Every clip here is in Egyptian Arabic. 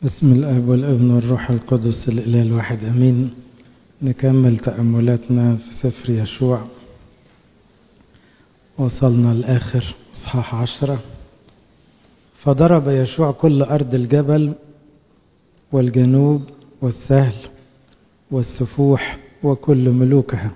بسم الاب والابن والروح القدس الاله الواحد امين نكمل تاملاتنا في سفر يشوع وصلنا لاخر اصحاح عشره فضرب يشوع كل ارض الجبل والجنوب والسهل والسفوح وكل ملوكها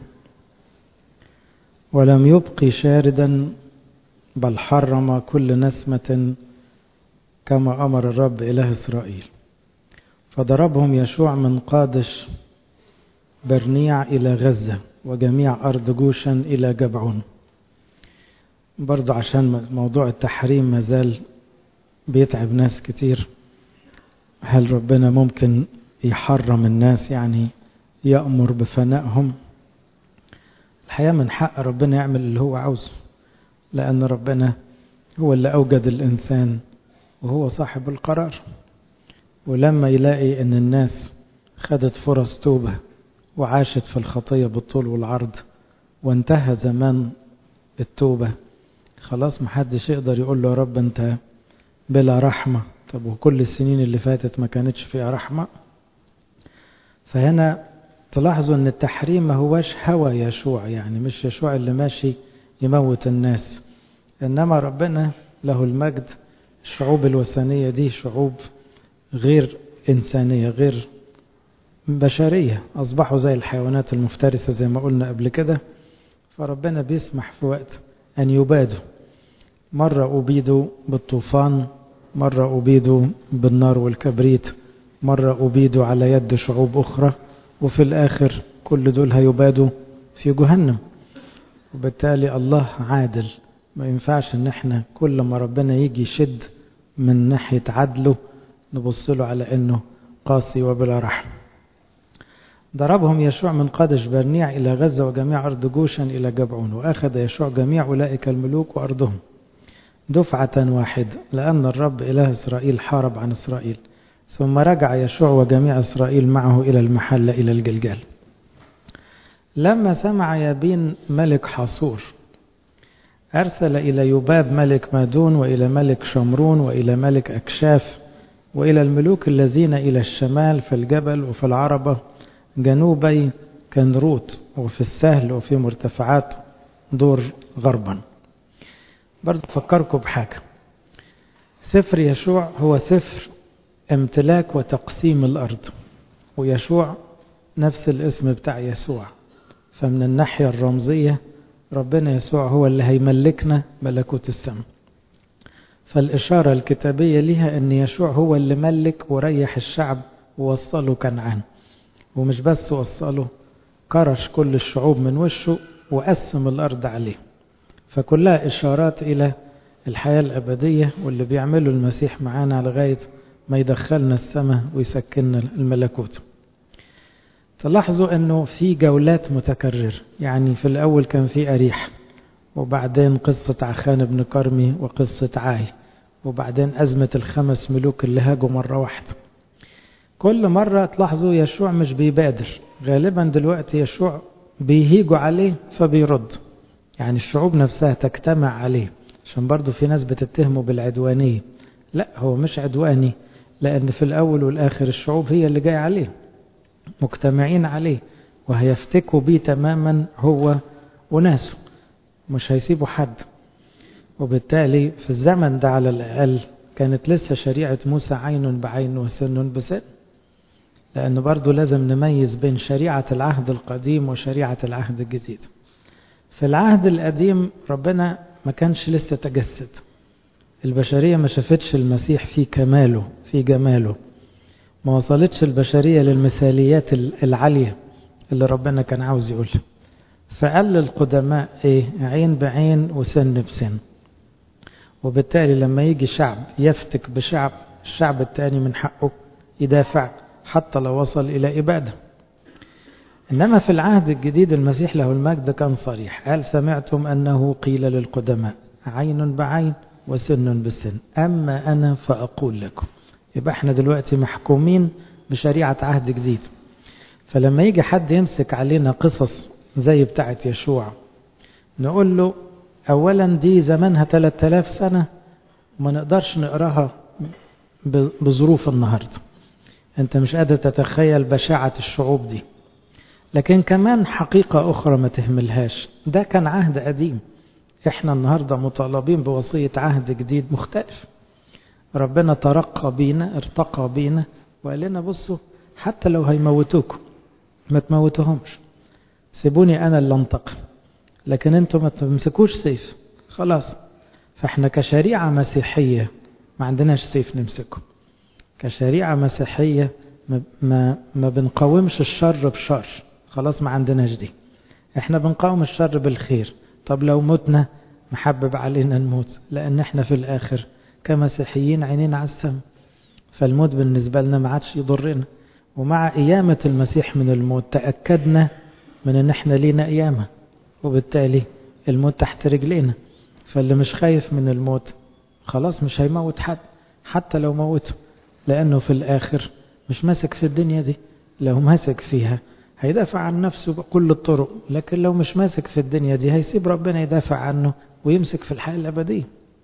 ولم يبقي شاردا بل حرم كل نسمه كما امر الرب اله اسرائيل فضربهم يشوع من قادش برنيع الى غزه وجميع ارض جوشن الى جبعون برضه عشان موضوع التحريم مازال بيتعب ناس كتير هل ربنا ممكن يحرم الناس يعني يأمر بفنائهم الحقيقة من حق ربنا يعمل اللي هو عاوزه لأن ربنا هو اللي أوجد الإنسان وهو صاحب القرار ولما يلاقي ان الناس خدت فرص توبة وعاشت في الخطية بالطول والعرض وانتهى زمان التوبة خلاص محدش يقدر يقول له يا رب انت بلا رحمة طب وكل السنين اللي فاتت ما كانتش فيها رحمة فهنا تلاحظوا ان التحريم ما هوش هوى يشوع يعني مش يشوع اللي ماشي يموت الناس انما ربنا له المجد الشعوب الوثنية دي شعوب غير إنسانية غير بشرية أصبحوا زي الحيوانات المفترسة زي ما قلنا قبل كده فربنا بيسمح في وقت أن يبادوا مرة أبيدوا بالطوفان مرة أبيدوا بالنار والكبريت مرة أبيدوا على يد شعوب أخرى وفي الآخر كل دول هيبادوا في جهنم وبالتالي الله عادل ما ينفعش ان احنا كل ما ربنا يجي يشد من ناحية عدله نبص له على انه قاسي وبلا رحم ضربهم يشوع من قادش برنيع إلى غزة وجميع أرض جوشن إلى جبعون وأخذ يشوع جميع أولئك الملوك وأرضهم دفعة واحدة لأن الرب إله إسرائيل حارب عن إسرائيل ثم رجع يشوع وجميع إسرائيل معه إلى المحل إلى الجلجال لما سمع يابين ملك حصور أرسل إلى يباب ملك مادون وإلى ملك شمرون وإلى ملك أكشاف وإلى الملوك الذين إلى الشمال في الجبل وفي العربة جنوبي كنروت وفي السهل وفي مرتفعات دور غربا برضو فكركم بحاجة سفر يشوع هو سفر امتلاك وتقسيم الأرض ويشوع نفس الاسم بتاع يسوع فمن الناحية الرمزية ربنا يسوع هو اللي هيملكنا ملكوت السماء فالإشارة الكتابية لها أن يشوع هو اللي ملك وريح الشعب ووصله كنعان ومش بس وصله كرش كل الشعوب من وشه وقسم الأرض عليه فكلها إشارات إلى الحياة الأبدية واللي بيعمله المسيح معانا لغاية ما يدخلنا السماء ويسكننا الملكوت تلاحظوا أنه في جولات متكررة يعني في الأول كان في أريح وبعدين قصة عخان بن كرمي وقصة عاي وبعدين أزمة الخمس ملوك اللي هاجوا مرة واحدة كل مرة تلاحظوا يشوع مش بيبادر غالبا دلوقتي يشوع بيهيجوا عليه فبيرد يعني الشعوب نفسها تجتمع عليه عشان برضو في ناس بتتهمه بالعدوانية لا هو مش عدواني لأن في الأول والآخر الشعوب هي اللي جاية عليه مجتمعين عليه وهيفتكوا بيه تماما هو وناسه مش هيسيبوا حد وبالتالي في الزمن ده على الأقل كانت لسه شريعة موسى عين بعين وسن بسن لأن برضو لازم نميز بين شريعة العهد القديم وشريعة العهد الجديد في العهد القديم ربنا ما كانش لسه تجسد البشرية ما شافتش المسيح في كماله في جماله ما وصلتش البشرية للمثاليات العالية اللي ربنا كان عاوز يقولها فقال للقدماء ايه عين بعين وسن بسن وبالتالي لما يجي شعب يفتك بشعب الشعب التاني من حقه يدافع حتى لو وصل إلى إبادة إنما في العهد الجديد المسيح له المجد كان صريح قال سمعتم أنه قيل للقدماء عين بعين وسن بسن أما أنا فأقول لكم يبقى احنا دلوقتي محكومين بشريعة عهد جديد فلما يجي حد يمسك علينا قصص زي بتاعة يشوع نقول له أولا دي زمانها 3000 سنة ما نقدرش نقراها بظروف النهاردة انت مش قادر تتخيل بشاعة الشعوب دي لكن كمان حقيقة أخرى ما تهملهاش ده كان عهد قديم احنا النهاردة مطالبين بوصية عهد جديد مختلف ربنا ترقى بينا ارتقى بينا وقال لنا بصوا حتى لو هيموتوكم ما تموتوهمش سيبوني أنا اللي انتقم لكن انتم ما تمسكوش سيف خلاص فاحنا كشريعة مسيحية ما عندناش سيف نمسكه كشريعة مسيحية ما, ما, ما بنقاومش الشر بشر خلاص ما عندناش دي احنا بنقاوم الشر بالخير طب لو متنا محبب علينا نموت لان احنا في الاخر كمسيحيين عينينا على السم فالموت بالنسبة لنا ما عادش يضرنا ومع قيامة المسيح من الموت تأكدنا من ان احنا لينا قيامة وبالتالي الموت تحت رجلينا فاللي مش خايف من الموت خلاص مش هيموت حد حتى لو موته لأنه في الآخر مش ماسك في الدنيا دي لو ماسك فيها هيدافع عن نفسه بكل الطرق لكن لو مش ماسك في الدنيا دي هيسيب ربنا يدافع عنه ويمسك في الحياة الأبدية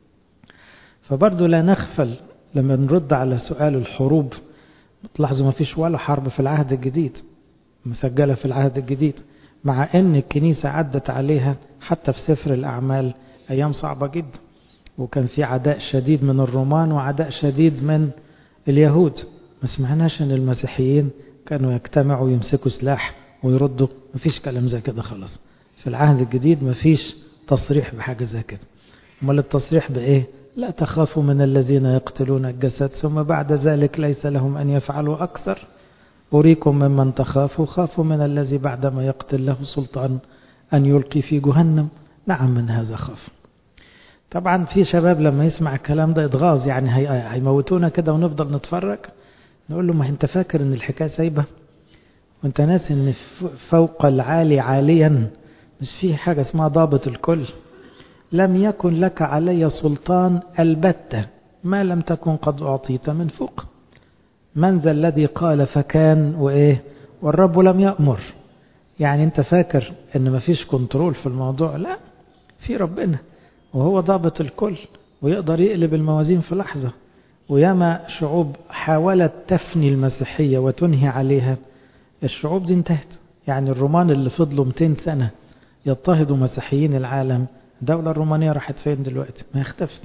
فبرضه لا نغفل لما نرد على سؤال الحروب تلاحظوا ما فيش ولا حرب في العهد الجديد مسجلة في العهد الجديد مع ان الكنيسة عدت عليها حتى في سفر الأعمال أيام صعبة جدا وكان في عداء شديد من الرومان وعداء شديد من اليهود ما سمعناش ان المسيحيين كانوا يجتمعوا ويمسكوا سلاح ويردوا مفيش كلام زي كده خلاص في العهد الجديد مفيش تصريح بحاجة زي كده امال التصريح بايه لا تخافوا من الذين يقتلون الجسد ثم بعد ذلك ليس لهم ان يفعلوا اكثر اريكم ممن تخافوا خافوا من الذي بعدما يقتل له سلطان ان يلقي في جهنم نعم من هذا خاف طبعا في شباب لما يسمع الكلام ده يتغاظ يعني هيموتونا كده ونفضل نتفرج نقول له ما انت فاكر ان الحكايه سايبه وانت ناسي ان فوق العالي عاليا مش في حاجه اسمها ضابط الكل لم يكن لك علي سلطان البتة ما لم تكن قد أعطيت من فوق من ذا الذي قال فكان وإيه والرب لم يأمر يعني انت فاكر ان مفيش كنترول في الموضوع لا في ربنا وهو ضابط الكل ويقدر يقلب الموازين في لحظة وياما شعوب حاولت تفني المسيحية وتنهي عليها الشعوب دي انتهت يعني الرومان اللي فضلوا 200 سنة يضطهدوا مسيحيين العالم الدولة الرومانية راحت فين دلوقتي ما اختفت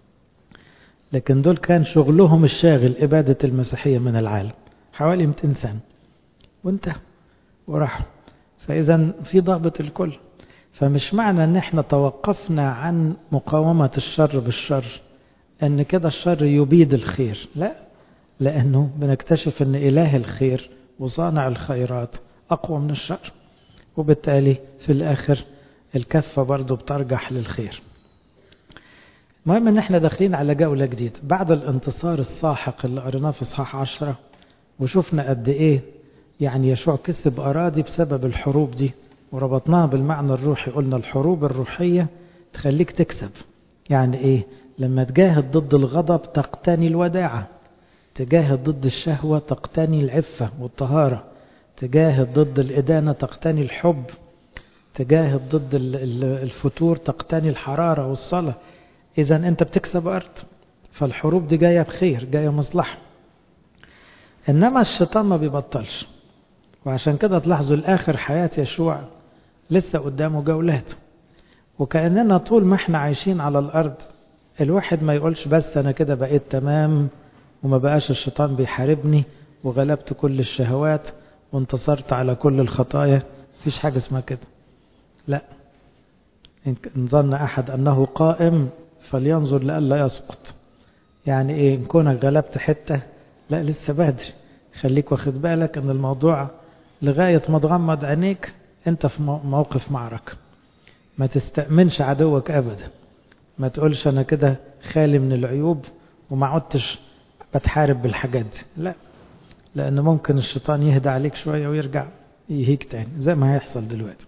لكن دول كان شغلهم الشاغل إبادة المسيحية من العالم حوالي 200 سنة وانتهى وراحوا فإذا في ضابط الكل فمش معنى ان احنا توقفنا عن مقاومة الشر بالشر ان كده الشر يبيد الخير لا لانه بنكتشف ان اله الخير وصانع الخيرات اقوى من الشر وبالتالي في الاخر الكفة برضو بترجح للخير المهم ان احنا داخلين على جولة جديدة بعد الانتصار الساحق اللي قريناه في اصحاح عشرة وشفنا قد ايه يعني يشوع كسب اراضي بسبب الحروب دي وربطناها بالمعنى الروحي قلنا الحروب الروحية تخليك تكسب يعني ايه لما تجاهد ضد الغضب تقتني الوداعة تجاهد ضد الشهوة تقتني العفة والطهارة تجاهد ضد الإدانة تقتني الحب تجاهد ضد الفتور تقتني الحرارة والصلاة إذا أنت بتكسب أرض فالحروب دي جاية بخير جاية مصلحة إنما الشيطان ما بيبطلش وعشان كده تلاحظوا الآخر حياة يشوع لسه قدامه جولات وكأننا طول ما احنا عايشين على الأرض الواحد ما يقولش بس أنا كده بقيت تمام وما بقاش الشيطان بيحاربني وغلبت كل الشهوات وانتصرت على كل الخطايا مفيش حاجة اسمها كده لا إن ظن أحد أنه قائم فلينظر لألا يسقط يعني إيه إن كونك غلبت حتة لا لسه بدري خليك واخد بالك أن الموضوع لغاية ما تغمض عينيك أنت في موقف معركة ما تستأمنش عدوك أبدا ما تقولش أنا كده خالي من العيوب وما عدتش بتحارب بالحاجات دي لا لأن ممكن الشيطان يهدى عليك شوية ويرجع يهيك تاني زي ما هيحصل دلوقتي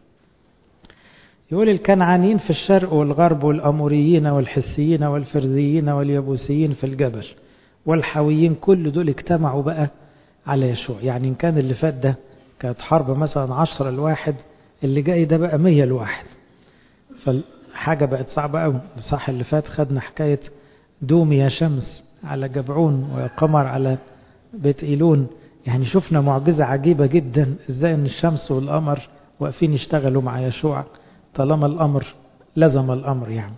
يقول الكنعانيين في الشرق والغرب والأموريين والحسيين والفرذيين واليبوسيين في الجبل والحويين كل دول اجتمعوا بقى على يشوع يعني إن كان اللي فات ده كانت حرب مثلا عشرة الواحد اللي جاي ده بقى مية الواحد فالحاجة بقت صعبة قوي الصح اللي فات خدنا حكاية دوم يا شمس على جبعون ويا قمر على بيت إيلون يعني شفنا معجزة عجيبة جدا ازاي ان الشمس والقمر واقفين يشتغلوا مع يشوع طالما الأمر لزم الأمر يعني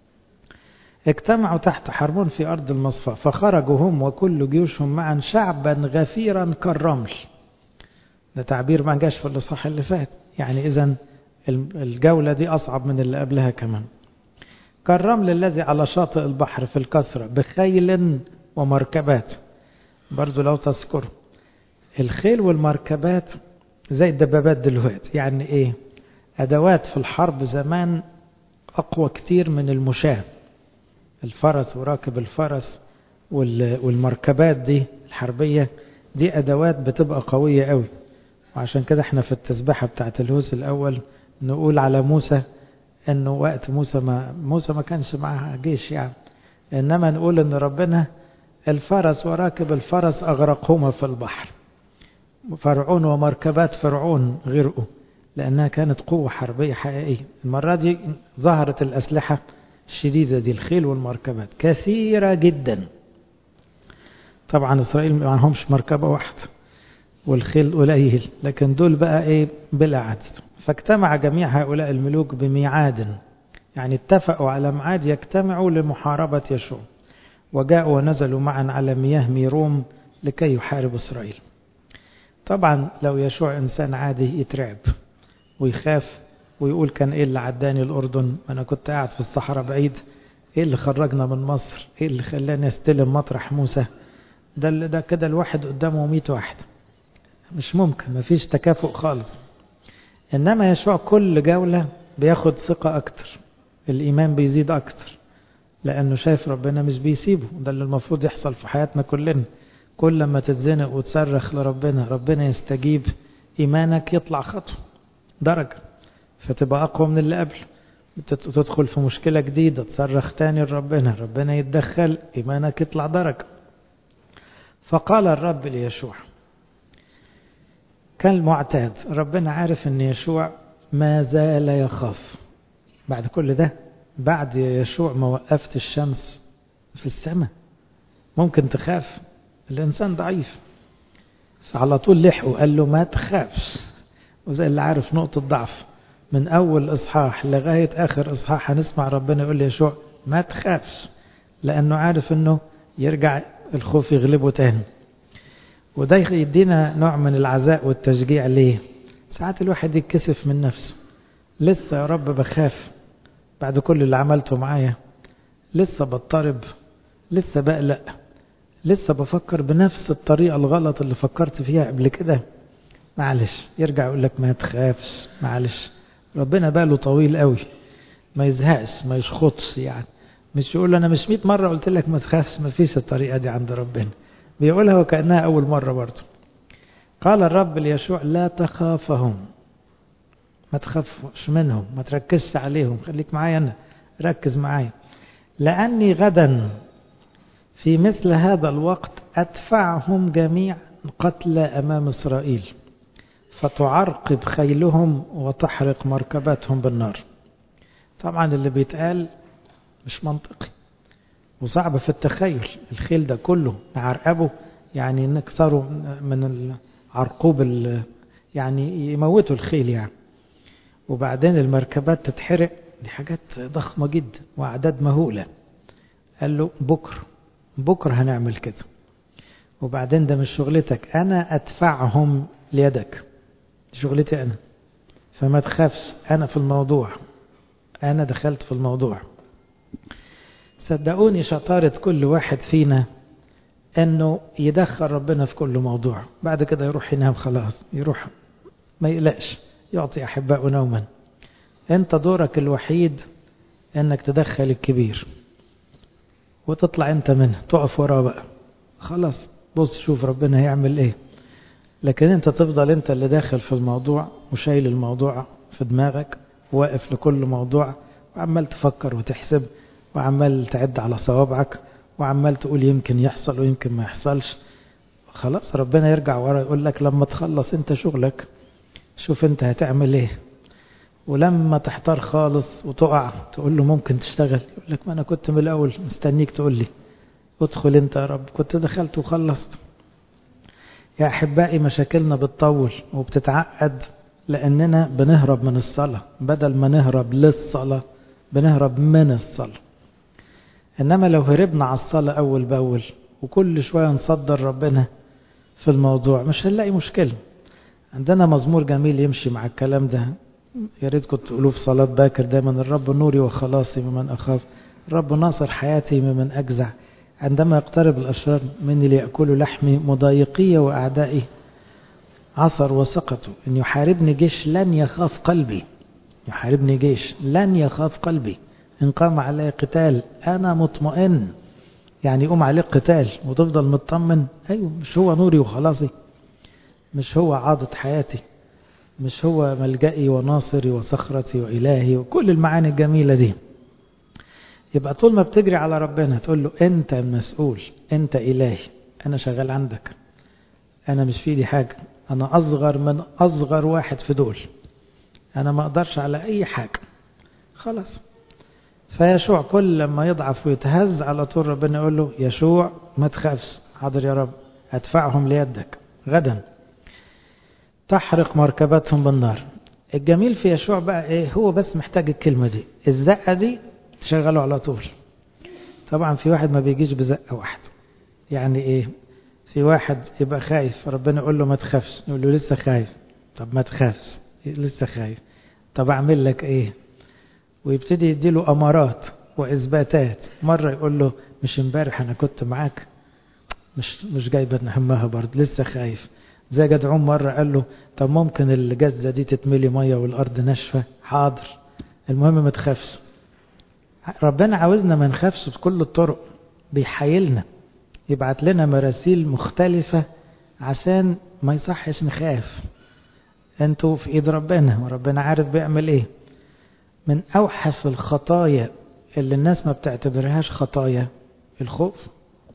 اجتمعوا تحت حرمون في أرض المصفى فخرجوا هم وكل جيوشهم معا شعبا غفيرا كالرمل ده تعبير ما جاش في الإصحاح اللي فات يعني إذا الجولة دي أصعب من اللي قبلها كمان كالرمل الذي على شاطئ البحر في الكثرة بخيل ومركبات برضو لو تذكر الخيل والمركبات زي الدبابات دلوقتي يعني ايه ادوات في الحرب زمان اقوى كتير من المشاة الفرس وراكب الفرس والمركبات دي الحربية دي ادوات بتبقى قوية قوي وعشان كده احنا في التسبيحة بتاعت الهوس الاول نقول على موسى انه وقت موسى ما موسى ما كانش معاه جيش يعني انما نقول ان ربنا الفرس وراكب الفرس اغرقهما في البحر فرعون ومركبات فرعون غرقوا لأنها كانت قوة حربية حقيقية المرة دي ظهرت الأسلحة الشديدة دي الخيل والمركبات كثيرة جدا طبعا إسرائيل ما معهمش مركبة واحدة والخيل قليل لكن دول بقى إيه بلا عدد فاجتمع جميع هؤلاء الملوك بميعاد يعني اتفقوا على ميعاد يجتمعوا لمحاربة يشوع وجاءوا ونزلوا معا على مياه ميروم لكي يحاربوا إسرائيل طبعا لو يشوع إنسان عادي يترعب ويخاف ويقول كان إيه اللي عداني الأردن أنا كنت قاعد في الصحراء بعيد إيه اللي خرجنا من مصر إيه اللي خلاني استلم مطرح موسى ده اللي ده كده الواحد قدامه 100 واحد مش ممكن مفيش تكافؤ خالص إنما يشوع كل جولة بياخد ثقة أكتر الإيمان بيزيد أكتر لأنه شايف ربنا مش بيسيبه ده اللي المفروض يحصل في حياتنا كلنا كل لما تتزنق وتصرخ لربنا ربنا يستجيب إيمانك يطلع خطوة درجة فتبقى أقوى من اللي قبل تدخل في مشكلة جديدة تصرخ تاني لربنا ربنا يتدخل إيمانك يطلع درجة فقال الرب ليشوع كان المعتاد ربنا عارف ان يشوع ما زال يخاف بعد كل ده بعد يشوع ما وقفت الشمس في السماء ممكن تخاف الإنسان ضعيف بس على طول لحقه قال له ما تخافش وزي اللي عارف نقطة ضعف من أول إصحاح لغاية آخر إصحاح هنسمع ربنا يقول ليشوع ما تخافش لأنه عارف أنه يرجع الخوف يغلبه تاني وده يدينا نوع من العزاء والتشجيع ليه ساعات الواحد يتكسف من نفسه لسه يا رب بخاف بعد كل اللي عملته معايا لسه بضطرب لسه بقلق لسه بفكر بنفس الطريقة الغلط اللي فكرت فيها قبل كده معلش يرجع يقول لك ما تخافش معلش ربنا باله طويل قوي ما يزهقش ما يشخطش يعني مش يقول انا مش 100 مرة قلت لك ما تخافش ما فيش الطريقة دي عند ربنا بيقولها وكأنها أول مرة برضه قال الرب ليشوع لا تخافهم ما تخافش منهم ما تركزش عليهم خليك معايا أنا ركز معايا لأني غدا في مثل هذا الوقت أدفعهم جميع قتلى أمام إسرائيل فتعرقب خيلهم وتحرق مركباتهم بالنار طبعا اللي بيتقال مش منطقي وصعب في التخيل الخيل ده كله نعرقبه يعني نكسره من العرقوب يعني يموتوا الخيل يعني وبعدين المركبات تتحرق دي حاجات ضخمة جدا وأعداد مهولة قال له بكرة بكرة هنعمل كده وبعدين ده مش شغلتك أنا أدفعهم ليدك شغلتي أنا فما تخافش أنا في الموضوع أنا دخلت في الموضوع صدقوني شطارة كل واحد فينا أنه يدخل ربنا في كل موضوع بعد كده يروح ينام خلاص يروح ما يقلقش يعطي أحباء نوما أنت دورك الوحيد أنك تدخل الكبير وتطلع أنت منه تقف وراه بقى خلاص بص شوف ربنا هيعمل إيه لكن أنت تفضل أنت اللي داخل في الموضوع وشايل الموضوع في دماغك واقف لكل موضوع وعمال تفكر وتحسب وعمال تعد على صوابعك وعمال تقول يمكن يحصل ويمكن ما يحصلش خلاص ربنا يرجع ورا يقول لك لما تخلص انت شغلك شوف انت هتعمل ايه ولما تحتار خالص وتقع تقول له ممكن تشتغل يقول لك ما انا كنت من الاول مستنيك تقول لي ادخل انت يا رب كنت دخلت وخلصت يا أحبائي مشاكلنا بتطول وبتتعقد لأننا بنهرب من الصلاة بدل ما نهرب للصلاة بنهرب من الصلاة إنما لو هربنا على الصلاة أول بأول وكل شوية نصدر ربنا في الموضوع مش هنلاقي مشكلة عندنا مزمور جميل يمشي مع الكلام ده يا ريت كنت تقولوه في صلاة باكر دايما الرب نوري وخلاصي ممن أخاف الرب ناصر حياتي ممن أجزع عندما يقترب الأشرار مني ليأكلوا لحمي مضايقي وأعدائي عثر وسقطوا إن يحاربني جيش لن يخاف قلبي يحاربني جيش لن يخاف قلبي إن قام علي قتال أنا مطمئن يعني يقوم عليك قتال وتفضل مطمن أيوه مش هو نوري وخلاصي مش هو عاضد حياتي مش هو ملجئي وناصري وصخرتي وإلهي وكل المعاني الجميلة دي يبقى طول ما بتجري على ربنا تقول له أنت المسؤول أنت إلهي أنا شغال عندك أنا مش في ايدي حاجة أنا أصغر من أصغر واحد في دول أنا ما أقدرش على أي حاجة خلاص فيشوع كل لما يضعف ويتهز على طول ربنا يقول له يشوع ما تخافش حاضر يا رب أدفعهم ليدك غدا تحرق مركباتهم بالنار الجميل في يشوع بقى ايه هو بس محتاج الكلمة دي الزقة دي تشغله على طول طبعا في واحد ما بيجيش بزقة واحدة يعني ايه في واحد يبقى خايف ربنا يقول له ما تخافش يقول له لسه خايف طب ما تخافش لسه خايف طب اعمل لك ايه ويبتدي يديله امارات واثباتات مرة يقول له مش امبارح انا كنت معاك مش مش جايبه همها برضه لسه خايف زي جدعون مرة قال له طب ممكن الجزة دي تتملي مية والأرض ناشفة حاضر المهم ما تخافش ربنا عاوزنا ما نخافش بكل الطرق بيحايلنا يبعت لنا مراسيل مختلفة عشان ما يصحش نخاف انتوا في ايد ربنا وربنا عارف بيعمل ايه من اوحش الخطايا اللي الناس ما بتعتبرهاش خطايا الخوف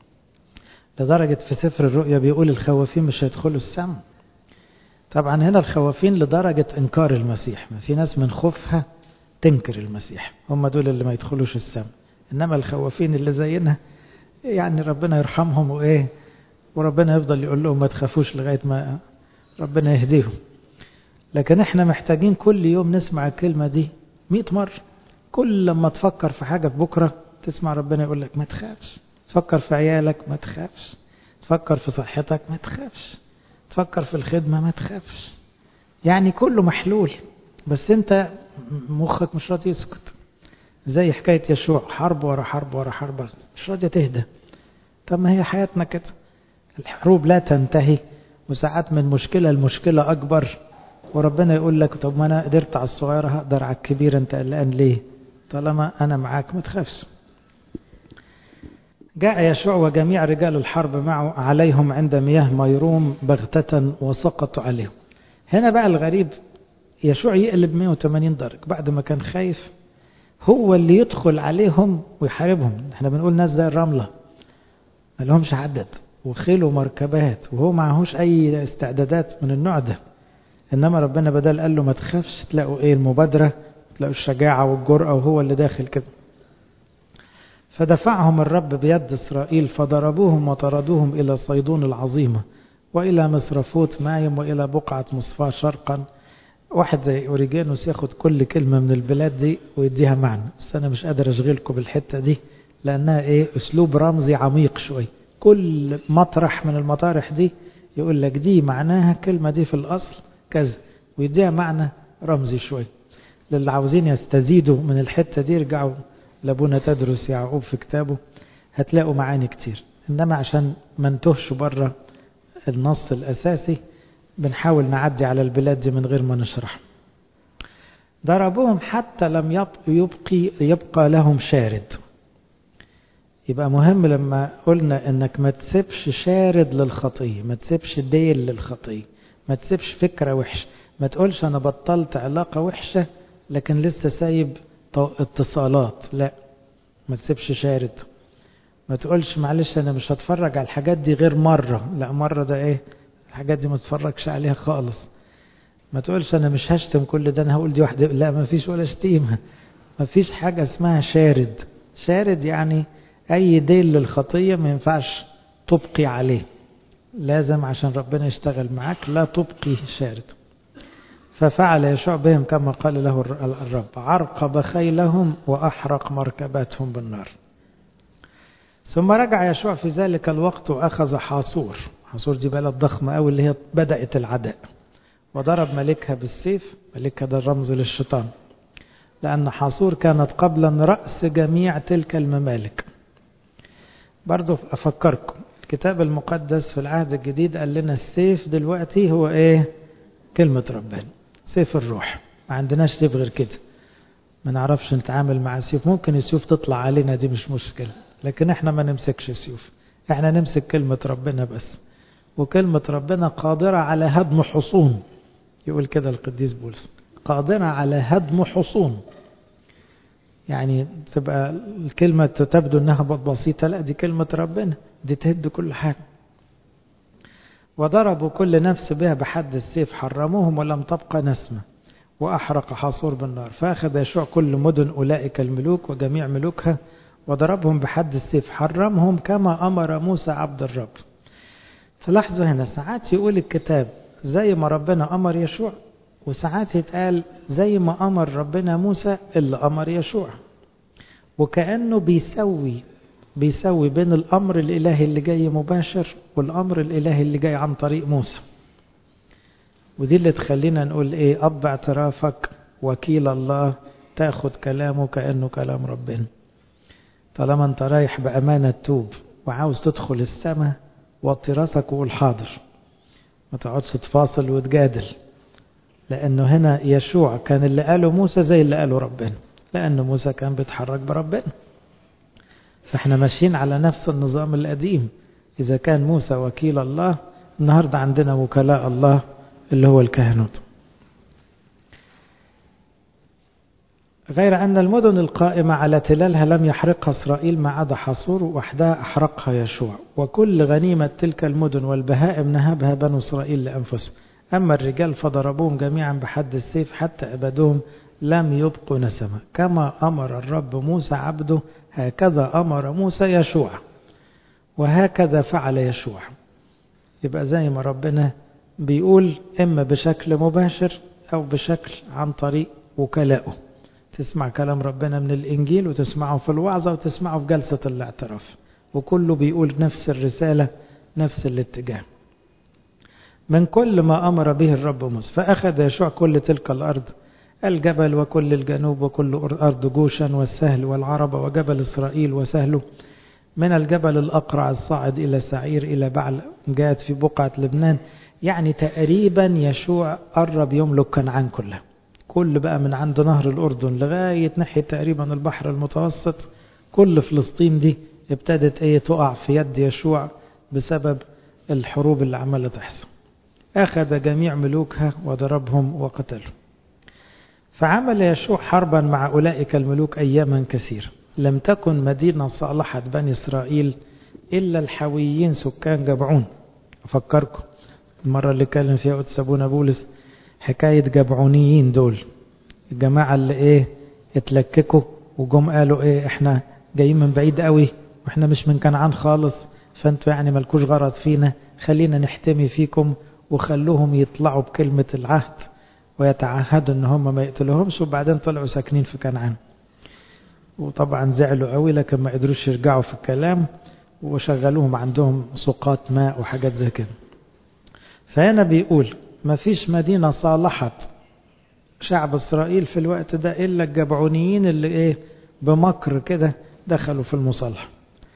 لدرجة في سفر الرؤيا بيقول الخوافين مش هيدخلوا السم طبعا هنا الخوافين لدرجة انكار المسيح ما في ناس من خوفها تنكر المسيح هم دول اللي ما يدخلوش السم انما الخوافين اللي زينا يعني ربنا يرحمهم وايه وربنا يفضل يقول لهم ما تخافوش لغاية ما ربنا يهديهم لكن احنا محتاجين كل يوم نسمع الكلمة دي مئة مرة كل لما تفكر في حاجة في بكرة تسمع ربنا يقول لك ما تخافش تفكر في عيالك ما تخافش تفكر في صحتك ما تخافش تفكر في الخدمة ما تخافش يعني كله محلول بس انت مخك مش راضي يسكت زي حكاية يشوع حرب ورا حرب ورا حرب مش راضية تهدى طب ما هي حياتنا كده الحروب لا تنتهي وساعات من مشكلة المشكلة أكبر وربنا يقول لك طب ما أنا قدرت على الصغيرة هقدر على الكبير أنت قلقان ليه طالما أنا معاك ما تخافش جاء يشوع وجميع رجال الحرب معه عليهم عند مياه ميروم بغتة وسقطوا عليهم هنا بقى الغريب يشوع يقلب 180 درجة بعد ما كان خايف هو اللي يدخل عليهم ويحاربهم احنا بنقول ناس زي الرملة ما لهمش عدد وخيل ومركبات وهو معهوش اي استعدادات من النوع ده انما ربنا بدل قال له ما تخافش تلاقوا ايه المبادرة تلاقوا الشجاعة والجرأة وهو اللي داخل كده فدفعهم الرب بيد إسرائيل فضربوهم وطردوهم إلى صيدون العظيمة وإلى مصرفوت مايم وإلى بقعة مصفاة شرقا واحد زي أوريجانوس ياخد كل كلمة من البلاد دي ويديها معنى بس أنا مش قادر أشغلكم بالحتة دي لأنها إيه أسلوب رمزي عميق شوي كل مطرح من المطارح دي يقول لك دي معناها كلمة دي في الأصل كذا ويديها معنى رمزي شوي للي عاوزين يستزيدوا من الحتة دي يرجعوا لابونا تدرس يعقوب في كتابه هتلاقوا معاني كتير إنما عشان ما نتهش بره النص الأساسي بنحاول نعدي على البلاد دي من غير ما نشرح ضربوهم حتى لم يبقي يبقى لهم شارد يبقى مهم لما قلنا انك ما تسيبش شارد للخطية ما تسيبش ديل للخطية ما تسيبش فكرة وحشة ما تقولش انا بطلت علاقة وحشة لكن لسه سايب اتصالات لا ما تسيبش شارد ما تقولش معلش انا مش هتفرج على الحاجات دي غير مرة لا مرة ده ايه الحاجات دي ما تفرجش عليها خالص ما تقولش انا مش هشتم كل ده انا هقول دي واحدة لا ما فيش ولا شتيمة ما فيش حاجة اسمها شارد شارد يعني اي ديل للخطية ما ينفعش تبقي عليه لازم عشان ربنا يشتغل معاك لا تبقي شارد ففعل يشوع بهم كما قال له الرب عرقب خيلهم وأحرق مركباتهم بالنار ثم رجع يشوع في ذلك الوقت وأخذ حاصور حاصور دي بلد ضخمة أوي اللي هي بدأت العداء وضرب ملكها بالسيف ملكها ده الرمز للشيطان لأن حاصور كانت قبلا رأس جميع تلك الممالك برضو أفكركم الكتاب المقدس في العهد الجديد قال لنا السيف دلوقتي هو ايه كلمة ربنا سيف الروح ما عندناش سيف غير كده ما نعرفش نتعامل مع السيوف ممكن السيوف تطلع علينا دي مش مشكلة لكن احنا ما نمسكش سيوف احنا نمسك كلمة ربنا بس وكلمة ربنا قادرة على هدم حصون يقول كده القديس بولس قادرة على هدم حصون يعني تبقى الكلمة تبدو انها بسيطة لا دي كلمة ربنا دي تهد كل حاجة وضربوا كل نفس بها بحد السيف حرموهم ولم تبقى نسمة وأحرق حاصور بالنار فأخذ يشوع كل مدن أولئك الملوك وجميع ملوكها وضربهم بحد السيف حرمهم كما أمر موسى عبد الرب تلاحظوا هنا ساعات يقول الكتاب زي ما ربنا أمر يشوع وساعات يتقال زي ما أمر ربنا موسى اللي أمر يشوع وكأنه بيسوي بيسوي بين الأمر الإلهي اللي جاي مباشر والأمر الإلهي اللي جاي عن طريق موسى ودي اللي تخلينا نقول إيه أب اعترافك وكيل الله تاخد كلامه كأنه كلام ربنا طالما أنت رايح بأمانة توب وعاوز تدخل السماء وطي راسك وقول حاضر ما تقعدش تفاصل وتجادل لأنه هنا يشوع كان اللي قاله موسى زي اللي قاله ربنا لأن موسى كان بيتحرك بربنا فاحنا ماشيين على نفس النظام القديم إذا كان موسى وكيل الله النهاردة عندنا وكلاء الله اللي هو الكهنوت غير أن المدن القائمة على تلالها لم يحرقها إسرائيل ما عدا حصور وحدها أحرقها يشوع وكل غنيمة تلك المدن والبهائم نهبها بنو إسرائيل لأنفسهم أما الرجال فضربوهم جميعا بحد السيف حتى أبدوهم لم يبقوا نسمة كما أمر الرب موسى عبده هكذا أمر موسى يشوع وهكذا فعل يشوع يبقى زي ما ربنا بيقول إما بشكل مباشر أو بشكل عن طريق وكلائه تسمع كلام ربنا من الإنجيل وتسمعه في الوعظة وتسمعه في جلسة الاعتراف وكله بيقول نفس الرسالة نفس الاتجاه من كل ما أمر به الرب موسى فأخذ يشوع كل تلك الأرض الجبل وكل الجنوب وكل أرض جوشن والسهل والعربة وجبل إسرائيل وسهله من الجبل الأقرع الصاعد إلى سعير إلى بعل جاءت في بقعة لبنان يعني تقريبا يشوع قرب يملك كنعان كلها كل بقى من عند نهر الأردن لغاية ناحية تقريبا البحر المتوسط كل فلسطين دي ابتدت ايه تقع في يد يشوع بسبب الحروب اللي عمالة تحصل أخذ جميع ملوكها وضربهم وقتلهم فعمل يشوع حربا مع أولئك الملوك أياما كثيرة لم تكن مدينة صالحة بني إسرائيل إلا الحويين سكان جبعون أفكركم المرة اللي كلم فيها قدس أبونا بولس حكاية جبعونيين دول الجماعة اللي إيه اتلككوا وجم قالوا إيه إحنا جايين من بعيد قوي وإحنا مش من كنعان خالص فأنتوا يعني ملكوش غرض فينا خلينا نحتمي فيكم وخلوهم يطلعوا بكلمة العهد ويتعهدوا ان هم ما يقتلوهمش وبعدين طلعوا ساكنين في كنعان وطبعا زعلوا قوي لكن ما قدروش يرجعوا في الكلام وشغلوهم عندهم سقات ماء وحاجات زي كده فهنا بيقول ما فيش مدينة صالحت شعب إسرائيل في الوقت ده إلا الجبعونيين اللي إيه بمكر كده دخلوا في المصالحة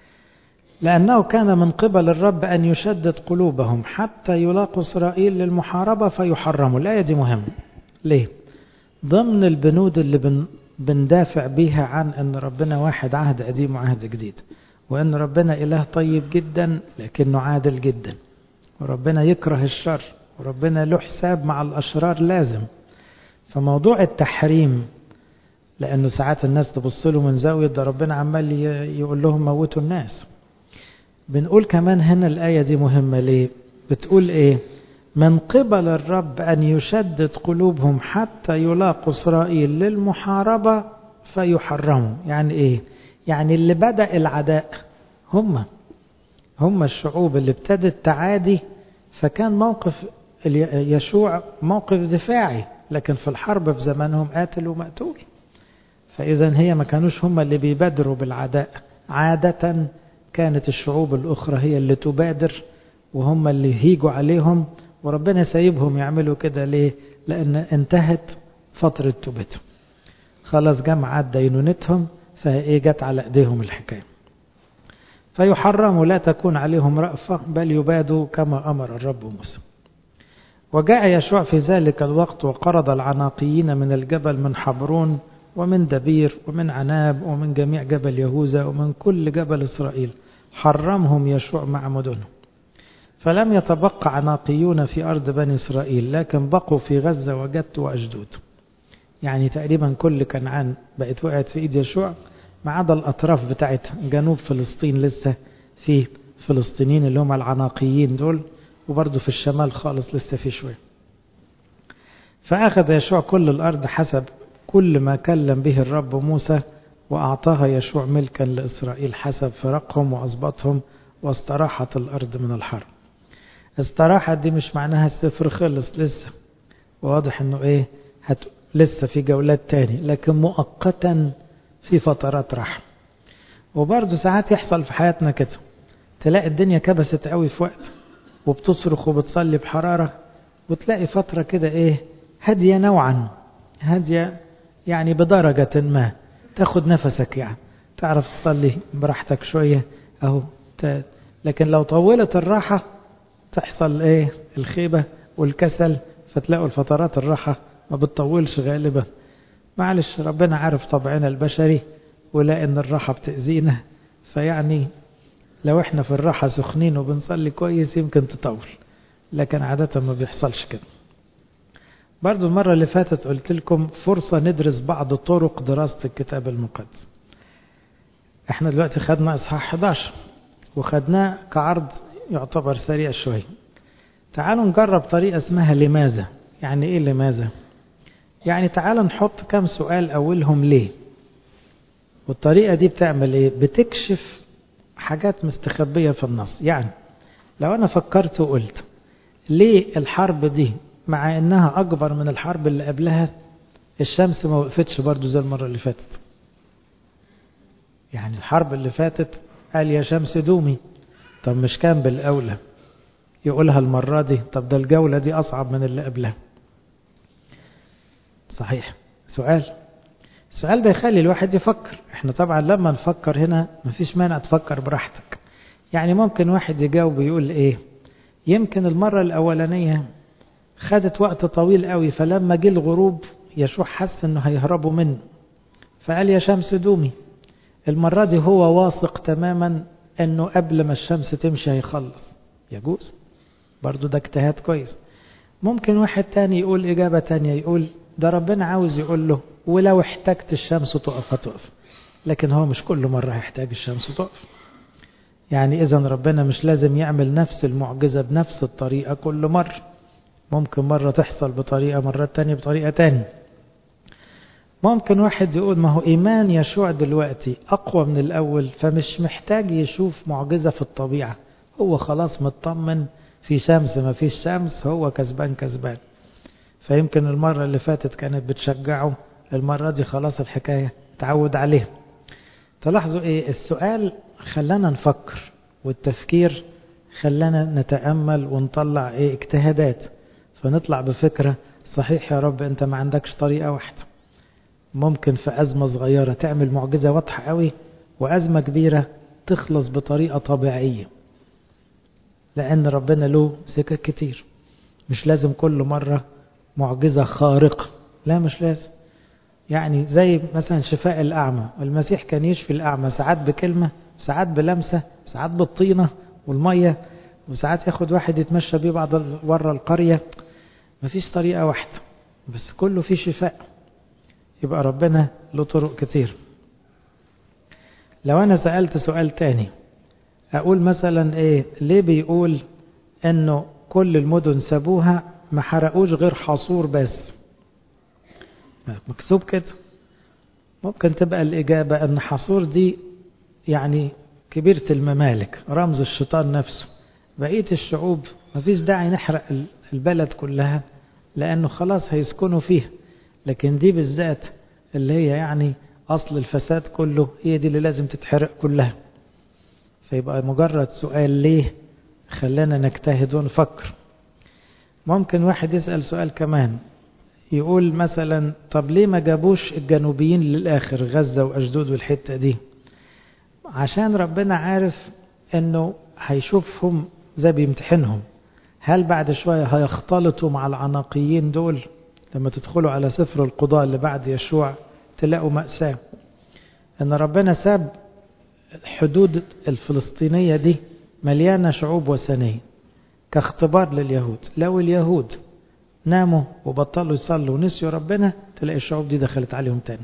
لأنه كان من قبل الرب أن يشدد قلوبهم حتى يلاقوا إسرائيل للمحاربة فيحرموا الآية دي مهمة ليه؟ ضمن البنود اللي بن بندافع بيها عن أن ربنا واحد عهد قديم وعهد جديد وأن ربنا إله طيب جدا لكنه عادل جدا وربنا يكره الشر وربنا له حساب مع الأشرار لازم فموضوع التحريم لأنه ساعات الناس تبص له من زاوية ده ربنا عمال يقول لهم موتوا الناس بنقول كمان هنا الآية دي مهمة ليه بتقول إيه من قبل الرب أن يشدد قلوبهم حتى يلاقوا إسرائيل للمحاربة فيحرموا يعني إيه يعني اللي بدأ العداء هم هم الشعوب اللي ابتدت تعادي فكان موقف يشوع موقف دفاعي لكن في الحرب في زمانهم قاتل ومقتول فإذا هي ما كانوش هم اللي بيبادروا بالعداء عادة كانت الشعوب الأخرى هي اللي تبادر وهم اللي هيجوا عليهم وربنا سايبهم يعملوا كده ليه لأن انتهت فترة توبتهم خلاص جمعت دينونتهم فهي جت على ايديهم الحكايه فيحرم لا تكون عليهم رأفة بل يبادوا كما أمر الرب موسى وجاء يشوع في ذلك الوقت وقرض العناقيين من الجبل من حبرون ومن دبير ومن عناب ومن جميع جبل يهوذا ومن كل جبل إسرائيل حرمهم يشوع مع مدنهم فلم يتبقى عناقيون في أرض بني إسرائيل لكن بقوا في غزة وجت وأجدود يعني تقريبا كل كنعان بقت وقعت في إيد يشوع ما عدا الأطراف بتاعتها جنوب فلسطين لسه في فلسطينيين اللي هم العناقيين دول وبرضه في الشمال خالص لسه في شوية فأخذ يشوع كل الأرض حسب كل ما كلم به الرب موسى وأعطاها يشوع ملكا لإسرائيل حسب فرقهم وأسباطهم واستراحت الأرض من الحرب استراحت دي مش معناها السفر خلص لسه واضح انه ايه هت... لسه في جولات تاني لكن مؤقتا في فترات راحة وبرضه ساعات يحصل في حياتنا كده تلاقي الدنيا كبست قوي في وقت وبتصرخ وبتصلي بحرارة وتلاقي فترة كده ايه هادية نوعا هادية يعني بدرجة ما تاخد نفسك يعني تعرف تصلي براحتك شوية اهو ت... لكن لو طولت الراحة تحصل ايه الخيبة والكسل فتلاقوا الفترات الراحة ما بتطولش غالبا معلش ربنا عارف طبعنا البشري ولا ان الراحة بتأذينا فيعني لو احنا في الراحة سخنين وبنصلي كويس يمكن تطول لكن عادة ما بيحصلش كده برضو المرة اللي فاتت قلت لكم فرصة ندرس بعض طرق دراسة الكتاب المقدس احنا دلوقتي خدنا اصحاح 11 وخدناه كعرض يعتبر سريع شوية تعالوا نجرب طريقة اسمها لماذا يعني ايه لماذا يعني تعالوا نحط كم سؤال اولهم ليه والطريقة دي بتعمل ايه بتكشف حاجات مستخبية في النص يعني لو انا فكرت وقلت ليه الحرب دي مع انها اكبر من الحرب اللي قبلها الشمس ما وقفتش برضو زي المرة اللي فاتت يعني الحرب اللي فاتت قال يا شمس دومي طب مش كان بالأولى يقولها المرة دي طب ده الجولة دي أصعب من اللي قبلها صحيح سؤال السؤال ده يخلي الواحد يفكر احنا طبعا لما نفكر هنا مفيش مانع تفكر براحتك يعني ممكن واحد يجاوب ويقول ايه يمكن المرة الأولانية خدت وقت طويل قوي فلما جه الغروب يشوع حس انه هيهربوا منه فقال يا شمس دومي المرة دي هو واثق تماما انه قبل ما الشمس تمشي هيخلص يجوز برضو ده اجتهاد كويس ممكن واحد تاني يقول اجابة تانية يقول ده ربنا عاوز يقول له ولو احتجت الشمس تقف هتقف لكن هو مش كل مرة هيحتاج الشمس تقف يعني اذا ربنا مش لازم يعمل نفس المعجزة بنفس الطريقة كل مرة ممكن مرة تحصل بطريقة مرات تانية بطريقة تانية ممكن واحد يقول ما هو إيمان يشوع دلوقتي أقوى من الأول فمش محتاج يشوف معجزة في الطبيعة هو خلاص مطمن في شمس ما فيش شمس هو كسبان كسبان فيمكن المرة اللي فاتت كانت بتشجعه المرة دي خلاص الحكاية تعود عليه تلاحظوا ايه السؤال خلانا نفكر والتفكير خلانا نتأمل ونطلع ايه اجتهادات فنطلع بفكرة صحيح يا رب انت ما عندكش طريقة واحدة ممكن في أزمة صغيرة تعمل معجزة واضحة قوي وأزمة كبيرة تخلص بطريقة طبيعية لأن ربنا له سكك كتير مش لازم كل مرة معجزة خارقة لا مش لازم يعني زي مثلا شفاء الأعمى المسيح كان يشفي الأعمى ساعات بكلمة ساعات بلمسة ساعات بالطينة والمية وساعات ياخد واحد يتمشى بيه بعض ورا القرية مفيش طريقة واحدة بس كله فيه شفاء يبقى ربنا له طرق كتير لو أنا سألت سؤال تاني أقول مثلا إيه ليه بيقول إنه كل المدن سابوها ما حرقوش غير حصور بس مكتوب كده ممكن تبقى الإجابة أن حصور دي يعني كبيرة الممالك رمز الشيطان نفسه بقية الشعوب مفيش داعي نحرق البلد كلها لأنه خلاص هيسكنوا فيها لكن دي بالذات اللي هي يعني أصل الفساد كله هي دي اللي لازم تتحرق كلها فيبقى مجرد سؤال ليه خلانا نجتهد ونفكر ممكن واحد يسأل سؤال كمان يقول مثلا طب ليه ما جابوش الجنوبيين للآخر غزة وأجدود والحتة دي عشان ربنا عارف انه هيشوفهم زي بيمتحنهم هل بعد شوية هيختلطوا مع العناقيين دول لما تدخلوا على سفر القضاء اللي بعد يشوع تلاقوا مأساة ان ربنا ساب الحدود الفلسطينية دي مليانة شعوب وثنية كاختبار لليهود لو اليهود ناموا وبطلوا يصلوا ونسيوا ربنا تلاقي الشعوب دي دخلت عليهم تاني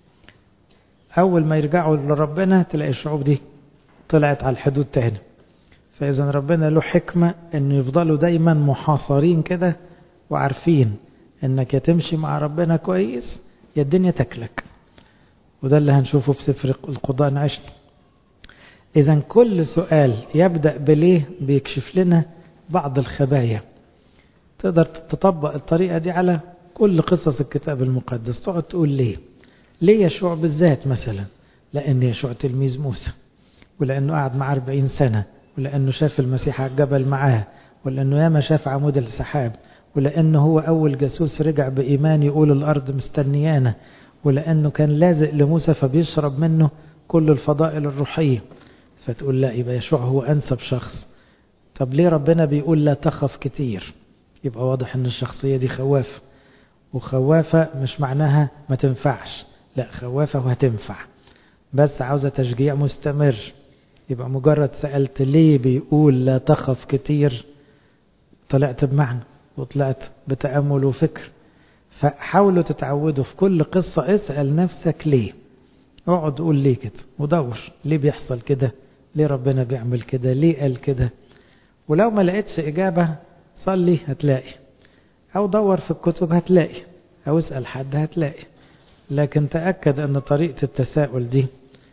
أول ما يرجعوا لربنا تلاقي الشعوب دي طلعت على الحدود تاني فإذا ربنا له حكمة أنه يفضلوا دايما محاصرين كده وعارفين أنك يا تمشي مع ربنا كويس يا الدنيا تكلك وده اللي هنشوفه في سفر القضاء نعيشنا إذا كل سؤال يبدأ بليه بيكشف لنا بعض الخبايا تقدر تطبق الطريقة دي على كل قصص الكتاب المقدس تقعد تقول ليه ليه يشوع بالذات مثلا لأن يشوع تلميذ موسى ولأنه قعد معاه 40 سنة ولأنه شاف المسيح على الجبل معاه ولأنه ياما شاف عمود السحاب ولأنه هو أول جاسوس رجع بإيمان يقول الأرض مستنيانا ولأنه كان لازق لموسى فبيشرب منه كل الفضائل الروحية فتقول لا يبقى يشوع هو أنسب شخص طب ليه ربنا بيقول لا تخف كتير يبقى واضح ان الشخصية دي خوافة وخوافة مش معناها ما تنفعش لا خوافة وهتنفع بس عاوزة تشجيع مستمر يبقى مجرد سألت ليه بيقول لا تخف كتير طلعت بمعنى وطلعت بتأمل وفكر فحاولوا تتعودوا في كل قصة اسأل نفسك ليه اقعد قول ليه كده ودور ليه بيحصل كده ليه ربنا بيعمل كده ليه قال كده ولو ما لقيتش إجابة صلي هتلاقي أو دور في الكتب هتلاقي أو اسأل حد هتلاقي لكن تأكد أن طريقة التساؤل دي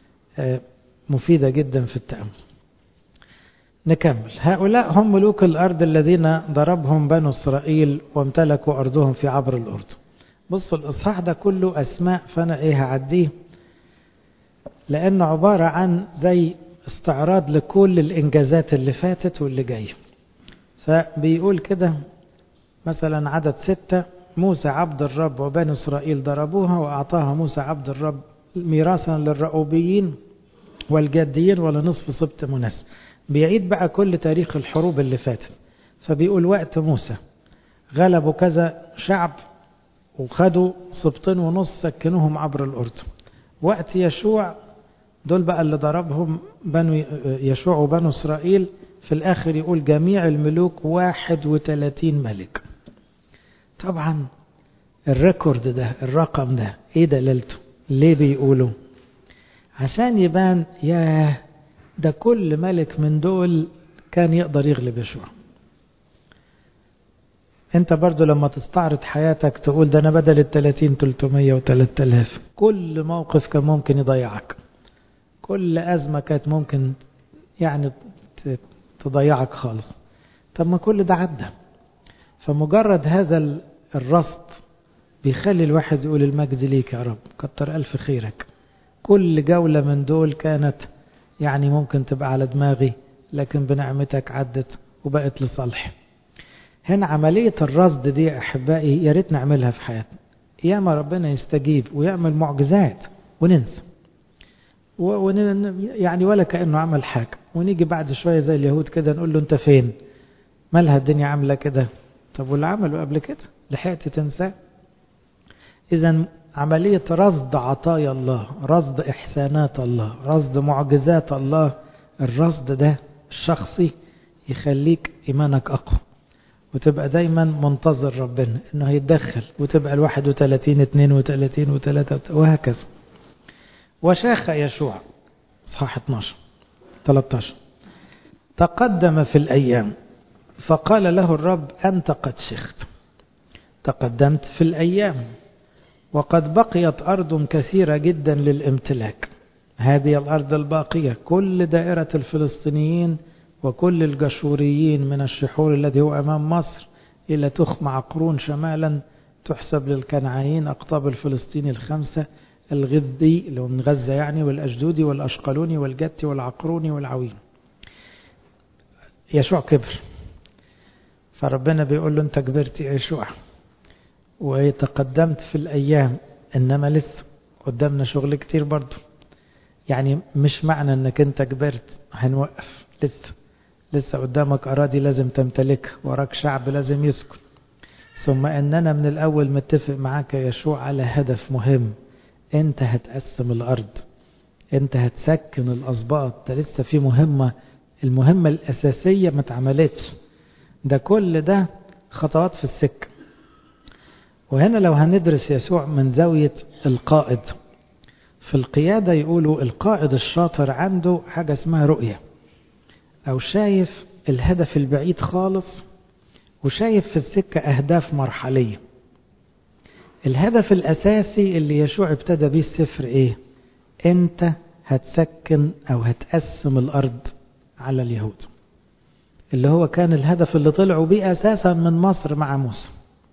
مفيدة جدا في التأمل نكمل هؤلاء هم ملوك الأرض الذين ضربهم بنو إسرائيل وامتلكوا أرضهم في عبر الأردن بصوا الإصحاح ده كله أسماء فأنا إيه هعديه لأنه عبارة عن زي استعراض لكل الإنجازات اللي فاتت واللي جايه فبيقول كده مثلا عدد ستة موسى عبد الرب وبني إسرائيل ضربوها وأعطاها موسى عبد الرب ميراثا للرؤوبيين والجاديين ولنصف سبط منس بيعيد بقى كل تاريخ الحروب اللي فاتت فبيقول وقت موسى غلبوا كذا شعب وخدوا سبطين ونص سكنوهم عبر الأردن وقت يشوع دول بقى اللي ضربهم بنو يشوع وبنو إسرائيل في الآخر يقول جميع الملوك واحد وثلاثين ملك طبعا الريكورد ده الرقم ده ايه دلالته ليه بيقولوا عشان يبان ياه ده كل ملك من دول كان يقدر يغلب يشوع انت برضو لما تستعرض حياتك تقول ده انا بدل التلاتين تلتمية وتلات الاف كل موقف كان ممكن يضيعك كل ازمة كانت ممكن يعني تضيعك خالص طب ما كل ده عدى فمجرد هذا الرصد بيخلي الواحد يقول المجد ليك يا رب كتر ألف خيرك كل جولة من دول كانت يعني ممكن تبقى على دماغي لكن بنعمتك عدت وبقت لصالحي هنا عملية الرصد دي يا أحبائي يا ريت نعملها في حياتنا ياما ربنا يستجيب ويعمل معجزات وننسى ون... يعني ولا كأنه عمل حاجة ونيجي بعد شوية زي اليهود كده نقول له انت فين مالها الدنيا عاملة كده طب واللي عمله قبل كده لحقت تنساه إذا عملية رصد عطايا الله رصد إحسانات الله رصد معجزات الله الرصد ده الشخصي يخليك إيمانك أقوى وتبقى دايما منتظر ربنا انه هيتدخل وتبقى الواحد وثلاثين اثنين وثلاثين وثلاثة وهكذا وشاخ يشوع صحاح 12 13 تقدم في الأيام فقال له الرب أنت قد شخت تقدمت في الأيام وقد بقيت أرض كثيرة جدا للامتلاك هذه الأرض الباقية كل دائرة الفلسطينيين وكل الجشوريين من الشحور الذي هو أمام مصر إلى تخم عقرون شمالا تحسب للكنعانيين أقطاب الفلسطيني الخمسة الغذي اللي هو من غزة يعني والأجدودي والأشقلوني والجتي والعقروني والعوين يشوع كبر فربنا بيقول له أنت كبرت يا يشوع وتقدمت في الأيام إنما لسه قدامنا شغل كتير برضه يعني مش معنى أنك أنت كبرت هنوقف لسه لسه قدامك أراضي لازم تمتلكها وراك شعب لازم يسكن ثم أننا من الأول متفق معاك يا يشوع على هدف مهم أنت هتقسم الأرض أنت هتسكن الأسباط ده لسه في مهمة المهمة الأساسية ما اتعملتش ده كل ده خطوات في السكة وهنا لو هندرس يسوع من زاوية القائد في القيادة يقولوا القائد الشاطر عنده حاجة اسمها رؤية أو شايف الهدف البعيد خالص وشايف في السكة أهداف مرحلية الهدف الأساسي اللي يشوع ابتدى بيه السفر إيه أنت هتسكن أو هتقسم الأرض على اليهود اللي هو كان الهدف اللي طلعوا بيه أساسا من مصر مع موسى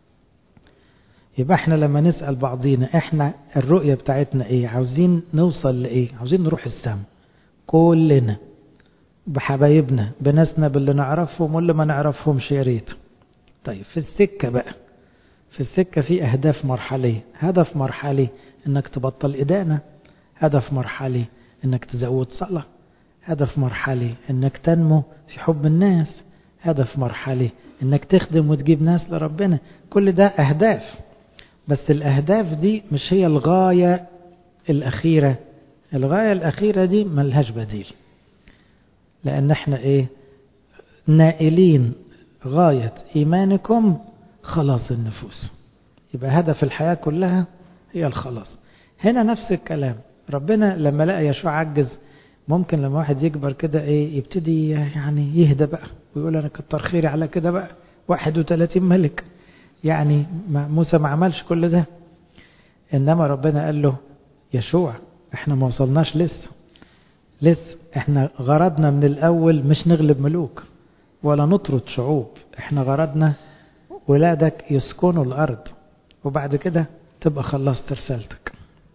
يبقى احنا لما نسأل بعضينا احنا الرؤية بتاعتنا ايه عاوزين نوصل لايه عاوزين نروح السما كلنا بحبايبنا بناسنا باللي نعرفهم واللي ما نعرفهمش يا ريت طيب في السكة بقى في السكة في أهداف مرحلية هدف مرحلي إنك تبطل إدانة هدف مرحلي إنك تزود صلاة هدف مرحلي إنك تنمو في حب الناس هدف مرحلي إنك تخدم وتجيب ناس لربنا كل ده أهداف بس الأهداف دي مش هي الغاية الأخيرة الغاية الأخيرة دي ملهاش بديل لأن احنا إيه نائلين غاية إيمانكم خلاص النفوس يبقى هدف الحياة كلها هي الخلاص هنا نفس الكلام ربنا لما لقى يشوع عجز ممكن لما واحد يكبر كده ايه يبتدي يعني يهدى بقى ويقول انا كتر خيري على كده بقى 31 ملك يعني موسى ما عملش كل ده انما ربنا قال له يشوع احنا ما وصلناش لسه لسه احنا غرضنا من الاول مش نغلب ملوك ولا نطرد شعوب احنا غرضنا ولادك يسكنوا الارض وبعد كده تبقى خلصت رسالتك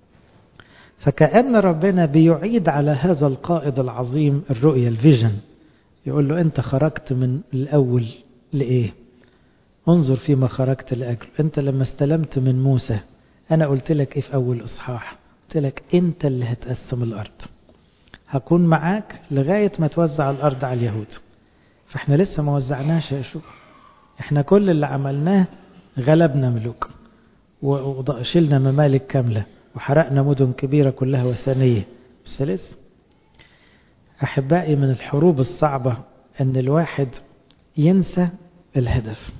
فكأن ربنا بيعيد على هذا القائد العظيم الرؤية الفيجن يقول له انت خرجت من الاول لايه انظر فيما خرجت لأجل أنت لما استلمت من موسى أنا قلت لك إيه في أول إصحاح قلت لك أنت اللي هتقسم الأرض هكون معاك لغاية ما توزع الأرض على اليهود فإحنا لسه ما وزعناش يا شو إحنا كل اللي عملناه غلبنا ملوك وشلنا ممالك كاملة وحرقنا مدن كبيرة كلها وثنية بس لسه أحبائي من الحروب الصعبة أن الواحد ينسى الهدف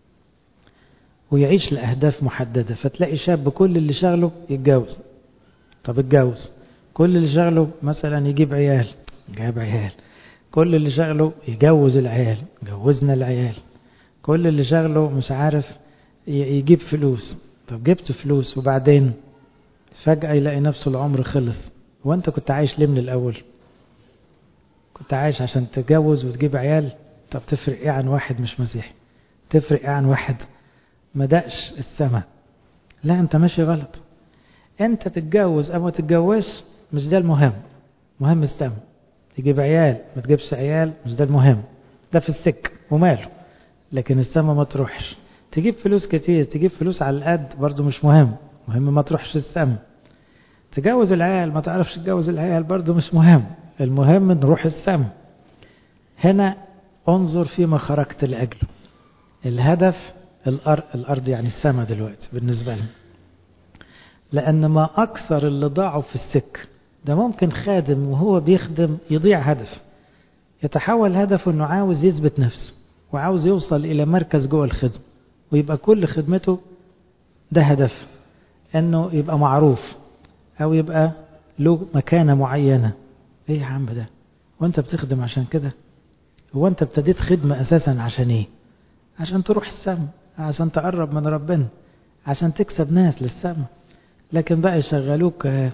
ويعيش لأهداف محددة فتلاقي شاب كل اللي شغله يتجوز طب اتجوز كل اللي شغله مثلا يجيب عيال جاب عيال كل اللي شغله يجوز العيال جوزنا العيال كل اللي شغله مش عارف يجيب فلوس طب جبت فلوس وبعدين فجأة يلاقي نفسه العمر خلص وانت كنت عايش ليه من الأول كنت عايش عشان تتجوز وتجيب عيال طب تفرق ايه عن واحد مش مسيحي تفرق ايه عن واحد ما دقش السماء لا انت ماشي غلط انت تتجوز او ما تتجوزش مش ده المهم مهم السماء تجيب عيال ما تجيبش عيال مش ده المهم ده في السك وماله لكن السماء ما تروحش تجيب فلوس كتير تجيب فلوس على القد برضه مش مهم مهم ما تروحش السماء تجوز العيال ما تعرفش تجوز العيال برضه مش مهم المهم نروح السماء هنا انظر فيما خرجت لأجله الهدف الأرض, الأرض يعني السماء دلوقتي بالنسبة لنا لأن ما أكثر اللي ضاعوا في السك ده ممكن خادم وهو بيخدم يضيع هدف يتحول هدفه أنه عاوز يثبت نفسه وعاوز يوصل إلى مركز جوه الخدمة ويبقى كل خدمته ده هدف أنه يبقى معروف أو يبقى له مكانة معينة إيه يا عم ده وأنت بتخدم عشان كده هو أنت ابتديت خدمة أساسا عشان إيه عشان تروح السما عشان تقرب من ربنا عشان تكسب ناس للسما لكن بقى يشغلوك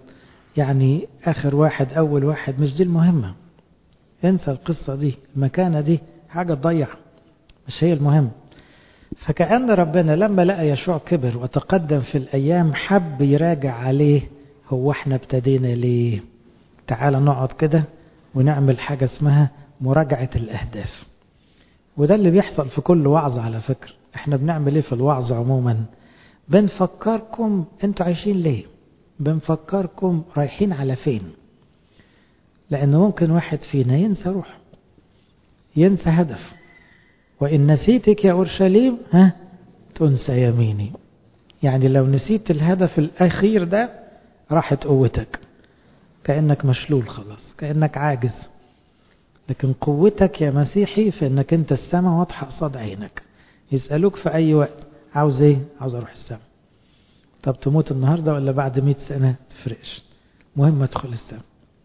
يعني آخر واحد أول واحد مش دي المهمة انسى القصة دي المكانة دي حاجة تضيع مش هي المهم فكأن ربنا لما لقى يشوع كبر وتقدم في الأيام حب يراجع عليه هو احنا ابتدينا ليه تعال نقعد كده ونعمل حاجة اسمها مراجعة الأهداف وده اللي بيحصل في كل وعظ على فكرة احنا بنعمل ايه في الوعظ عموما بنفكركم انتوا عايشين ليه بنفكركم رايحين على فين لأن ممكن واحد فينا ينسى روح ينسى هدف وإن نسيتك يا أورشليم ها تنسى يميني يعني لو نسيت الهدف الأخير ده راحت قوتك كأنك مشلول خلاص كأنك عاجز لكن قوتك يا مسيحي في انك انت السماء واضحة قصاد عينك يسألوك في اي وقت عاوز ايه عاوز اروح السماء طب تموت النهاردة ولا بعد مئة سنة تفرقش مهم ادخل السماء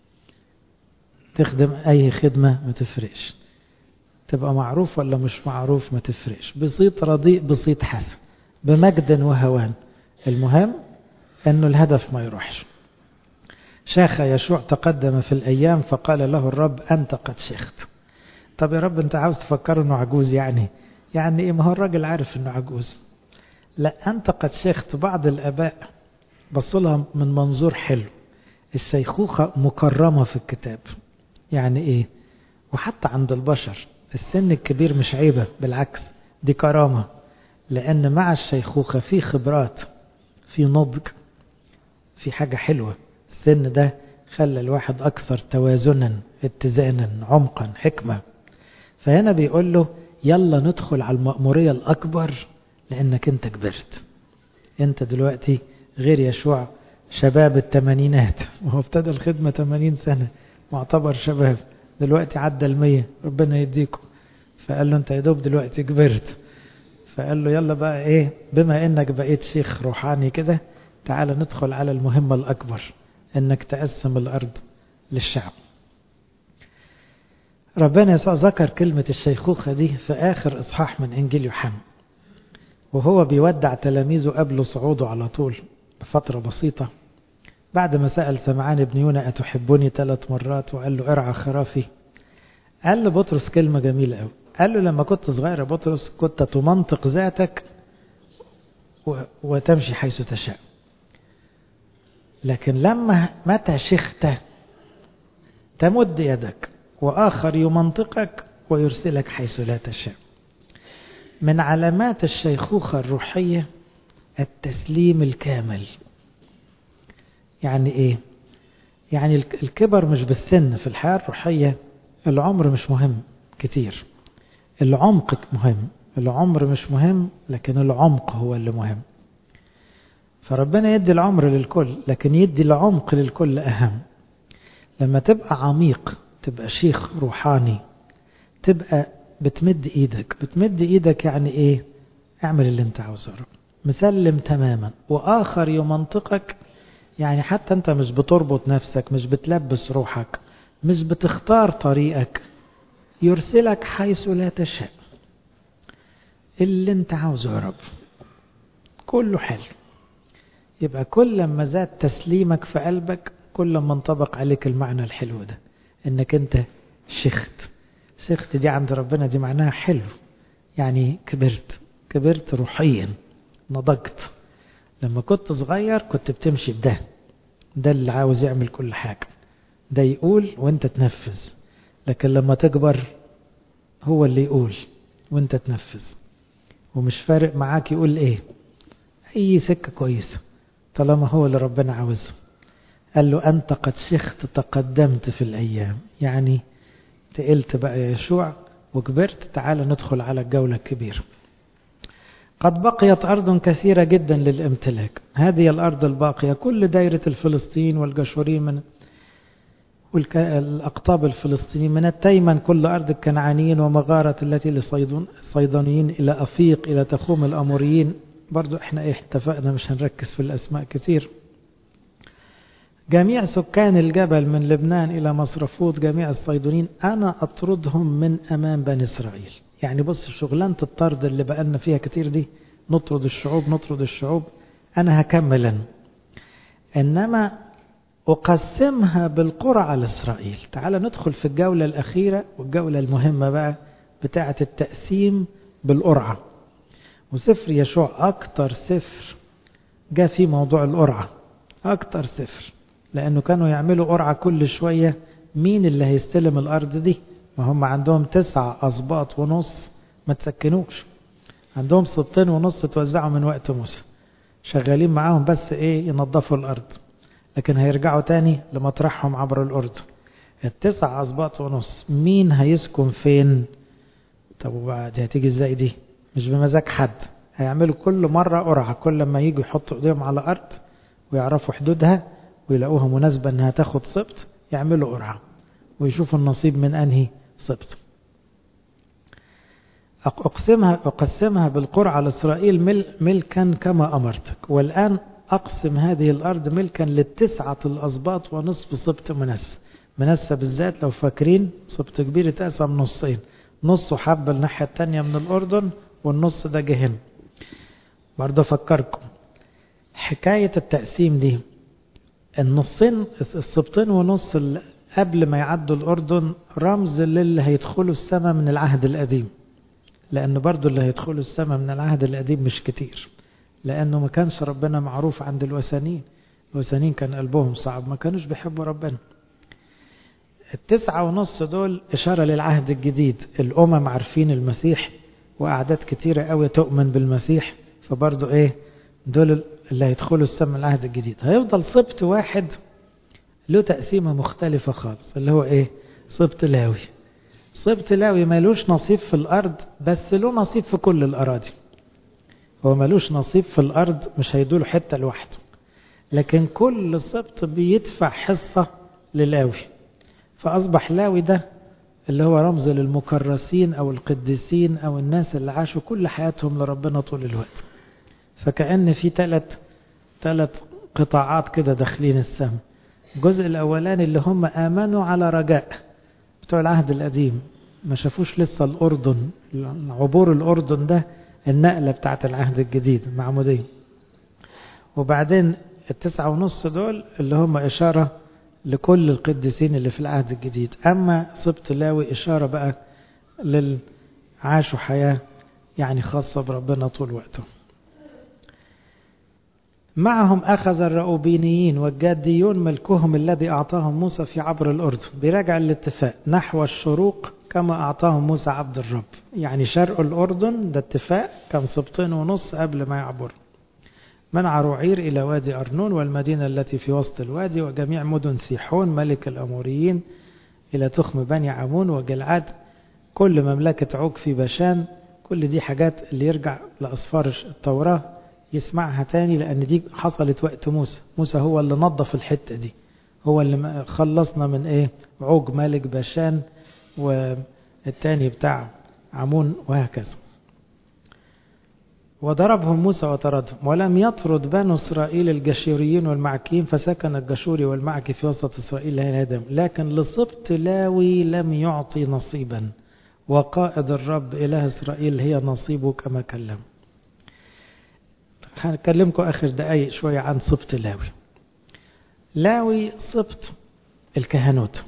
تخدم اي خدمة ما تفرقش تبقى معروف ولا مش معروف ما تفرقش بسيط رديء بسيط حسن بمجد وهوان المهم انه الهدف ما يروحش شاخ يشوع تقدم في الأيام فقال له الرب أنت قد شخت طب يا رب أنت عاوز تفكر أنه عجوز يعني يعني إيه ما هو الراجل عارف أنه عجوز لا أنت قد شخت بعض الآباء بصوا لها من منظور حلو الشيخوخة مكرمة في الكتاب يعني إيه وحتى عند البشر السن الكبير مش عيبة بالعكس دي كرامة لأن مع الشيخوخة في خبرات في نضج في حاجة حلوة السن ده خلى الواحد أكثر توازنا اتزانا عمقا حكمة فهنا بيقول له يلا ندخل على المأمورية الأكبر لأنك أنت كبرت أنت دلوقتي غير يشوع شباب الثمانينات وهو ابتدى الخدمة 80 سنة معتبر شباب دلوقتي عدى المية ربنا يديكم فقال له أنت يا دوب دلوقتي كبرت فقال له يلا بقى إيه بما إنك بقيت شيخ روحاني كده تعال ندخل على المهمة الأكبر انك تقسم الارض للشعب ربنا يسوع ذكر كلمة الشيخوخة دي في آخر إصحاح من إنجيل يوحنا وهو بيودع تلاميذه قبل صعوده على طول بفترة بسيطة بعد ما سأل سمعان بن يونا أتحبني ثلاث مرات وقال له ارعى خرافي قال لبطرس كلمة جميلة قوي قال له لما كنت صغير يا بطرس كنت تمنطق ذاتك وتمشي حيث تشاء لكن لما متى شخت تمد يدك وآخر يمنطقك ويرسلك حيث لا تشاء من علامات الشيخوخة الروحية التسليم الكامل يعني ايه يعني الكبر مش بالسن في الحياة الروحية العمر مش مهم كتير العمق مهم العمر مش مهم لكن العمق هو اللي مهم فربنا يدي العمر للكل لكن يدي العمق للكل أهم لما تبقى عميق تبقى شيخ روحاني تبقى بتمد ايدك بتمد ايدك يعني ايه اعمل اللي انت عاوزه مسلم تماما واخر يمنطقك يعني حتى انت مش بتربط نفسك مش بتلبس روحك مش بتختار طريقك يرسلك حيث لا تشاء اللي انت عاوزه يا رب كله حلو يبقى كل ما زاد تسليمك في قلبك كل ما انطبق عليك المعنى الحلو ده انك انت شخت شخت دي عند ربنا دي معناها حلو يعني كبرت كبرت روحيا نضجت لما كنت صغير كنت بتمشي بده ده اللي عاوز يعمل كل حاجة ده يقول وانت تنفذ لكن لما تكبر هو اللي يقول وانت تنفذ ومش فارق معاك يقول ايه اي سكة كويسة طالما هو اللي ربنا عاوزه قال له أنت قد شخت تقدمت في الأيام يعني تقلت بقى يا يشوع وكبرت تعال ندخل على الجولة الكبيرة قد بقيت أرض كثيرة جدا للامتلاك هذه الأرض الباقية كل دائرة الفلسطين والجشورين من والأقطاب الفلسطينيين من التيمن كل أرض الكنعانيين ومغارة التي للصيدانيين إلى أفيق إلى تخوم الأموريين برضو احنا ايه اتفقنا مش هنركز في الأسماء كتير جميع سكان الجبل من لبنان إلى مصرفوت جميع الصيدونين أنا أطردهم من أمام بني إسرائيل يعني بص شغلانة الطرد اللي بقالنا فيها كتير دي نطرد الشعوب نطرد الشعوب أنا هكمل أنا. إنما أقسمها بالقرى على إسرائيل تعال ندخل في الجولة الأخيرة والجولة المهمة بقى بتاعة التقسيم بالقرعة وسفر يشوع أكتر سفر جاء فيه موضوع القرعة أكتر سفر لأنه كانوا يعملوا قرعة كل شوية مين اللي هيستلم الأرض دي ما هم عندهم تسع أسباط ونص ما تسكنوش عندهم ستين ونص توزعوا من وقت موسى شغالين معاهم بس ايه ينظفوا الأرض لكن هيرجعوا تاني لمطرحهم عبر الأردن التسع أسباط ونص مين هيسكن فين طب وبعد هتيجي ازاي دي مش بمزاج حد هيعملوا كل مرة قرعة كل ما يجوا يحطوا ايديهم على أرض ويعرفوا حدودها ويلاقوها مناسبة انها تاخد سبط يعملوا قرعة ويشوفوا النصيب من أنهي سبط أقسمها, أقسمها بالقرعة لإسرائيل ملكا كما أمرتك والآن أقسم هذه الأرض ملكا للتسعة الأسباط ونصف سبط منسى منسى بالذات لو فاكرين سبط كبير اتقسم نصين نصه حب الناحية التانية من الأردن والنص ده جه هنا برضه أفكركم حكاية التقسيم دي النصين السبطين ونص قبل ما يعدوا الأردن رمز للي هيدخلوا السماء من العهد القديم لأن برضو اللي هيدخلوا السماء من العهد القديم مش كتير لأنه ما كانش ربنا معروف عند الوثنيين الوثنيين كان قلبهم صعب ما كانوش بيحبوا ربنا التسعة ونص دول إشارة للعهد الجديد الأمم عارفين المسيح وأعداد كتيرة قوي تؤمن بالمسيح فبرضو إيه دول اللي هيدخلوا السماء العهد الجديد هيفضل سبت واحد له تقسيمة مختلفة خالص اللي هو إيه سبت لاوي سبت لاوي مالوش نصيب في الأرض بس له نصيب في كل الأراضي هو مالوش نصيب في الأرض مش هيدوله حتة لوحده لكن كل سبت بيدفع حصة للاوي فأصبح لاوي ده اللي هو رمز للمكرسين أو القديسين أو الناس اللي عاشوا كل حياتهم لربنا طول الوقت فكأن في ثلاث ثلاث قطاعات كده داخلين السماء الجزء الأولاني اللي هم آمنوا على رجاء بتوع العهد القديم ما شافوش لسه الأردن عبور الأردن ده النقلة بتاعت العهد الجديد معمودية وبعدين التسعة ونص دول اللي هم إشارة لكل القديسين اللي في العهد الجديد أما سبط لاوي إشارة بقى لل عاشوا حياة يعني خاصة بربنا طول وقتهم معهم أخذ الرؤوبينيين والجاديون ملكهم الذي أعطاهم موسى في عبر الأردن بيراجع الاتفاق نحو الشروق كما أعطاهم موسى عبد الرب يعني شرق الأردن ده اتفاق كان سبطين ونص قبل ما يعبر من عروعير إلى وادي أرنون والمدينة التي في وسط الوادي وجميع مدن سيحون ملك الأموريين إلى تخم بني عمون وجلعاد كل مملكة عوج في بشان كل دي حاجات اللي يرجع لأصفار التوراة يسمعها تاني لأن دي حصلت وقت موسى موسى هو اللي نظف الحتة دي هو اللي خلصنا من ايه عوج ملك باشان والتاني بتاع عمون وهكذا وضربهم موسى وطردهم ولم يطرد بنو إسرائيل الجشوريين والمعكيين فسكن الجشوري والمعكي في وسط إسرائيل هدم لكن لصبت لاوي لم يعطي نصيبا وقائد الرب إله إسرائيل هي نصيبه كما كلم هنكلمكم آخر دقايق شوية عن سبط لاوي لاوي سبط الكهنوت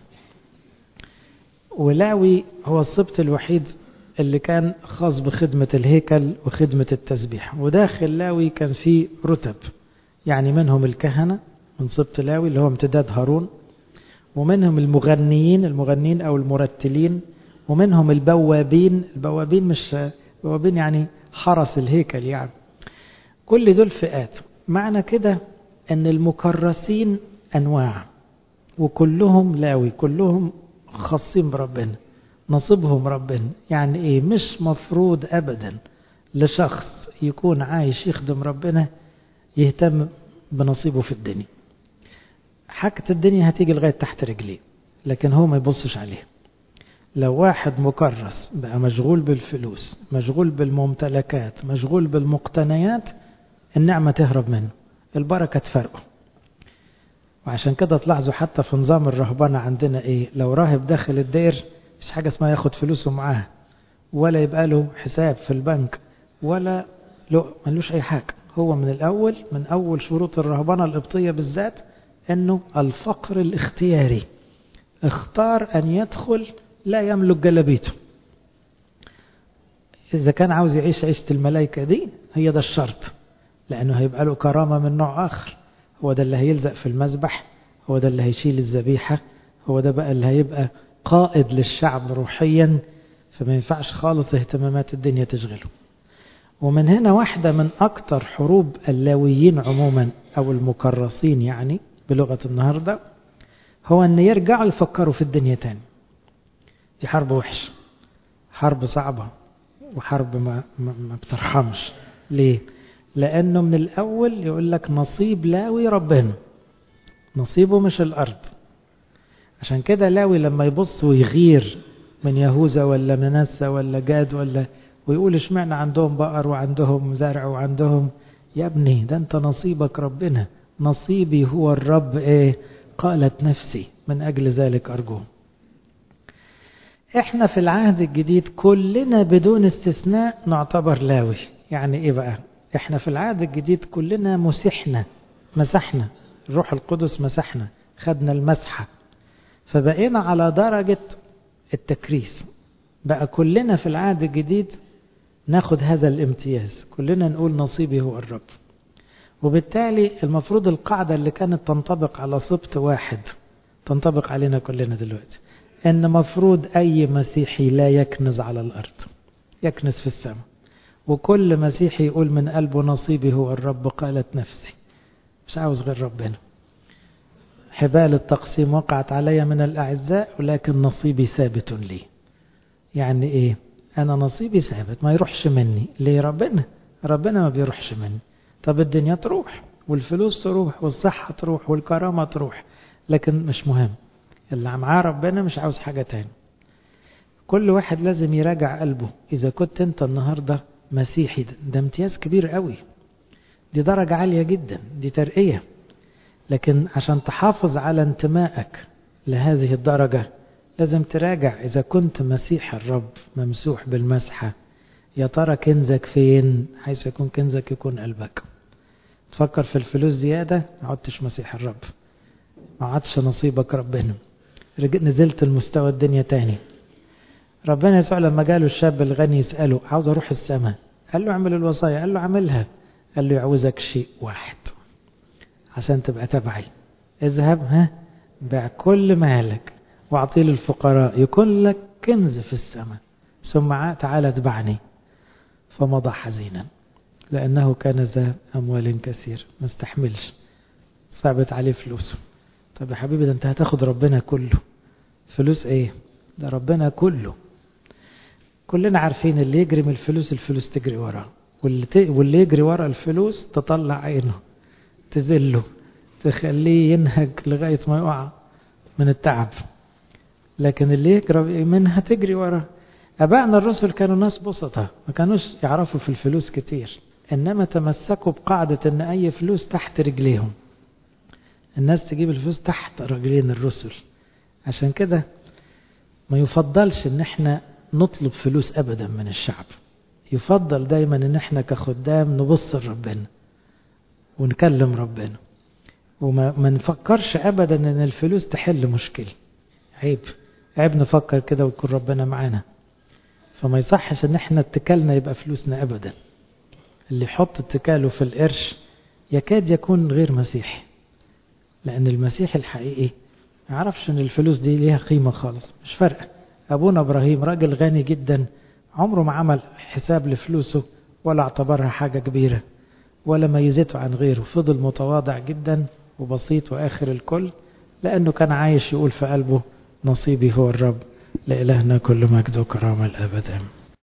ولاوي هو السبط الوحيد اللي كان خاص بخدمة الهيكل وخدمة التسبيح وداخل لاوي كان فيه رتب يعني منهم الكهنة من سبط لاوي اللي هو امتداد هارون ومنهم المغنيين المغنيين أو المرتلين ومنهم البوابين البوابين مش بوابين يعني حرس الهيكل يعني كل دول فئات معنى كده ان المكرسين انواع وكلهم لاوي كلهم خاصين بربنا نصيبهم ربنا يعني ايه مش مفروض ابدا لشخص يكون عايش يخدم ربنا يهتم بنصيبه في الدنيا حاجة الدنيا هتيجي لغاية تحت رجليه لكن هو ما يبصش عليه لو واحد مكرس بقى مشغول بالفلوس مشغول بالممتلكات مشغول بالمقتنيات النعمة تهرب منه البركة تفرقه وعشان كده تلاحظوا حتى في نظام الرهبنة عندنا ايه لو راهب داخل الدير مش حاجة اسمها ياخد فلوسه معاه ولا يبقى له حساب في البنك ولا له ملوش اي حاجة هو من الاول من اول شروط الرهبنة القبطية بالذات أنه الفقر الاختياري اختار أن يدخل لا يملك جلبيته إذا كان عاوز يعيش عيشة الملائكة دي هي ده الشرط لأنه هيبقى له كرامة من نوع آخر هو ده اللي هيلزق في المذبح هو ده اللي هيشيل الذبيحة هو ده بقى اللي هيبقى قائد للشعب روحيا فما ينفعش خالص اهتمامات الدنيا تشغله ومن هنا واحدة من أكتر حروب اللاويين عموما أو المكرسين يعني بلغة النهاردة هو أن يرجعوا يفكروا في الدنيا تاني دي حرب وحش حرب صعبة وحرب ما, ما, ما بترحمش ليه لأنه من الأول يقول لك نصيب لاوي ربنا نصيبه مش الأرض عشان كده لاوي لما يبص ويغير من يهوذا ولا منسى ولا جاد ولا ويقول اشمعنى عندهم بقر وعندهم زرع وعندهم يا ابني ده انت نصيبك ربنا نصيبي هو الرب ايه قالت نفسي من اجل ذلك ارجوه احنا في العهد الجديد كلنا بدون استثناء نعتبر لاوي يعني ايه بقى احنا في العهد الجديد كلنا مسحنا مسحنا الروح القدس مسحنا خدنا المسحة فبقينا على درجة التكريس بقى كلنا في العهد الجديد ناخد هذا الامتياز كلنا نقول نصيبي هو الرب وبالتالي المفروض القاعدة اللي كانت تنطبق على سبط واحد تنطبق علينا كلنا دلوقتي ان مفروض اي مسيحي لا يكنز على الارض يكنز في السماء وكل مسيحي يقول من قلبه نصيبي هو الرب قالت نفسي مش عاوز غير ربنا حبال التقسيم وقعت علي من الأعزاء ولكن نصيبي ثابت لي يعني إيه أنا نصيبي ثابت ما يروحش مني ليه ربنا ربنا ما بيروحش مني طب الدنيا تروح والفلوس تروح والصحة تروح والكرامة تروح لكن مش مهم اللي معاه ربنا مش عاوز حاجة تاني كل واحد لازم يراجع قلبه إذا كنت أنت النهاردة مسيحي ده, ده امتياز كبير قوي دي درجة عالية جدا دي ترقية لكن عشان تحافظ على انتمائك لهذه الدرجة لازم تراجع إذا كنت مسيح الرب ممسوح بالمسحة يا ترى كنزك فين حيث يكون كنزك يكون قلبك تفكر في الفلوس زيادة ما عدتش مسيح الرب ما عادش نصيبك ربنا نزلت المستوى الدنيا تاني ربنا يسوع لما جاله الشاب الغني يسأله عاوز أروح السماء قال له اعمل الوصايا قال له اعملها قال له يعوزك شيء واحد عشان تبقى تبعي اذهب ها بيع كل مالك واعطيه للفقراء يكون لك كنز في السماء ثم تعالى اتبعني فمضى حزينا لأنه كان ذا أموال كثير ما استحملش صعبت عليه فلوسه طب يا حبيبي ده انت هتاخد ربنا كله فلوس ايه ده ربنا كله كلنا عارفين اللي يجري من الفلوس الفلوس تجري وراه واللي, ت... واللي يجري ورا الفلوس تطلع عينه تذله تخليه ينهج لغاية ما يقع من التعب لكن اللي يجري منها تجري وراه أبائنا الرسل كانوا ناس بسطة ما كانوش يعرفوا في الفلوس كتير إنما تمسكوا بقاعدة إن أي فلوس تحت رجليهم الناس تجيب الفلوس تحت رجلين الرسل عشان كده ما يفضلش إن احنا نطلب فلوس أبدا من الشعب يفضل دايما إن احنا كخدام نبص لربنا ونكلم ربنا وما ما نفكرش أبدا إن الفلوس تحل مشكلة عيب عيب نفكر كده ويكون ربنا معانا فما يصحش ان احنا اتكالنا يبقى فلوسنا ابدا اللي يحط اتكاله في القرش يكاد يكون غير مسيحي لان المسيح الحقيقي ما يعرفش ان الفلوس دي ليها قيمة خالص مش فارقة ابونا ابراهيم راجل غني جدا عمره ما عمل حساب لفلوسه ولا اعتبرها حاجة كبيرة ولا ميزته عن غيره فضل متواضع جدا وبسيط واخر الكل لانه كان عايش يقول في قلبه نصيبي هو الرب لإلهنا كل مجد وكرامة الأبد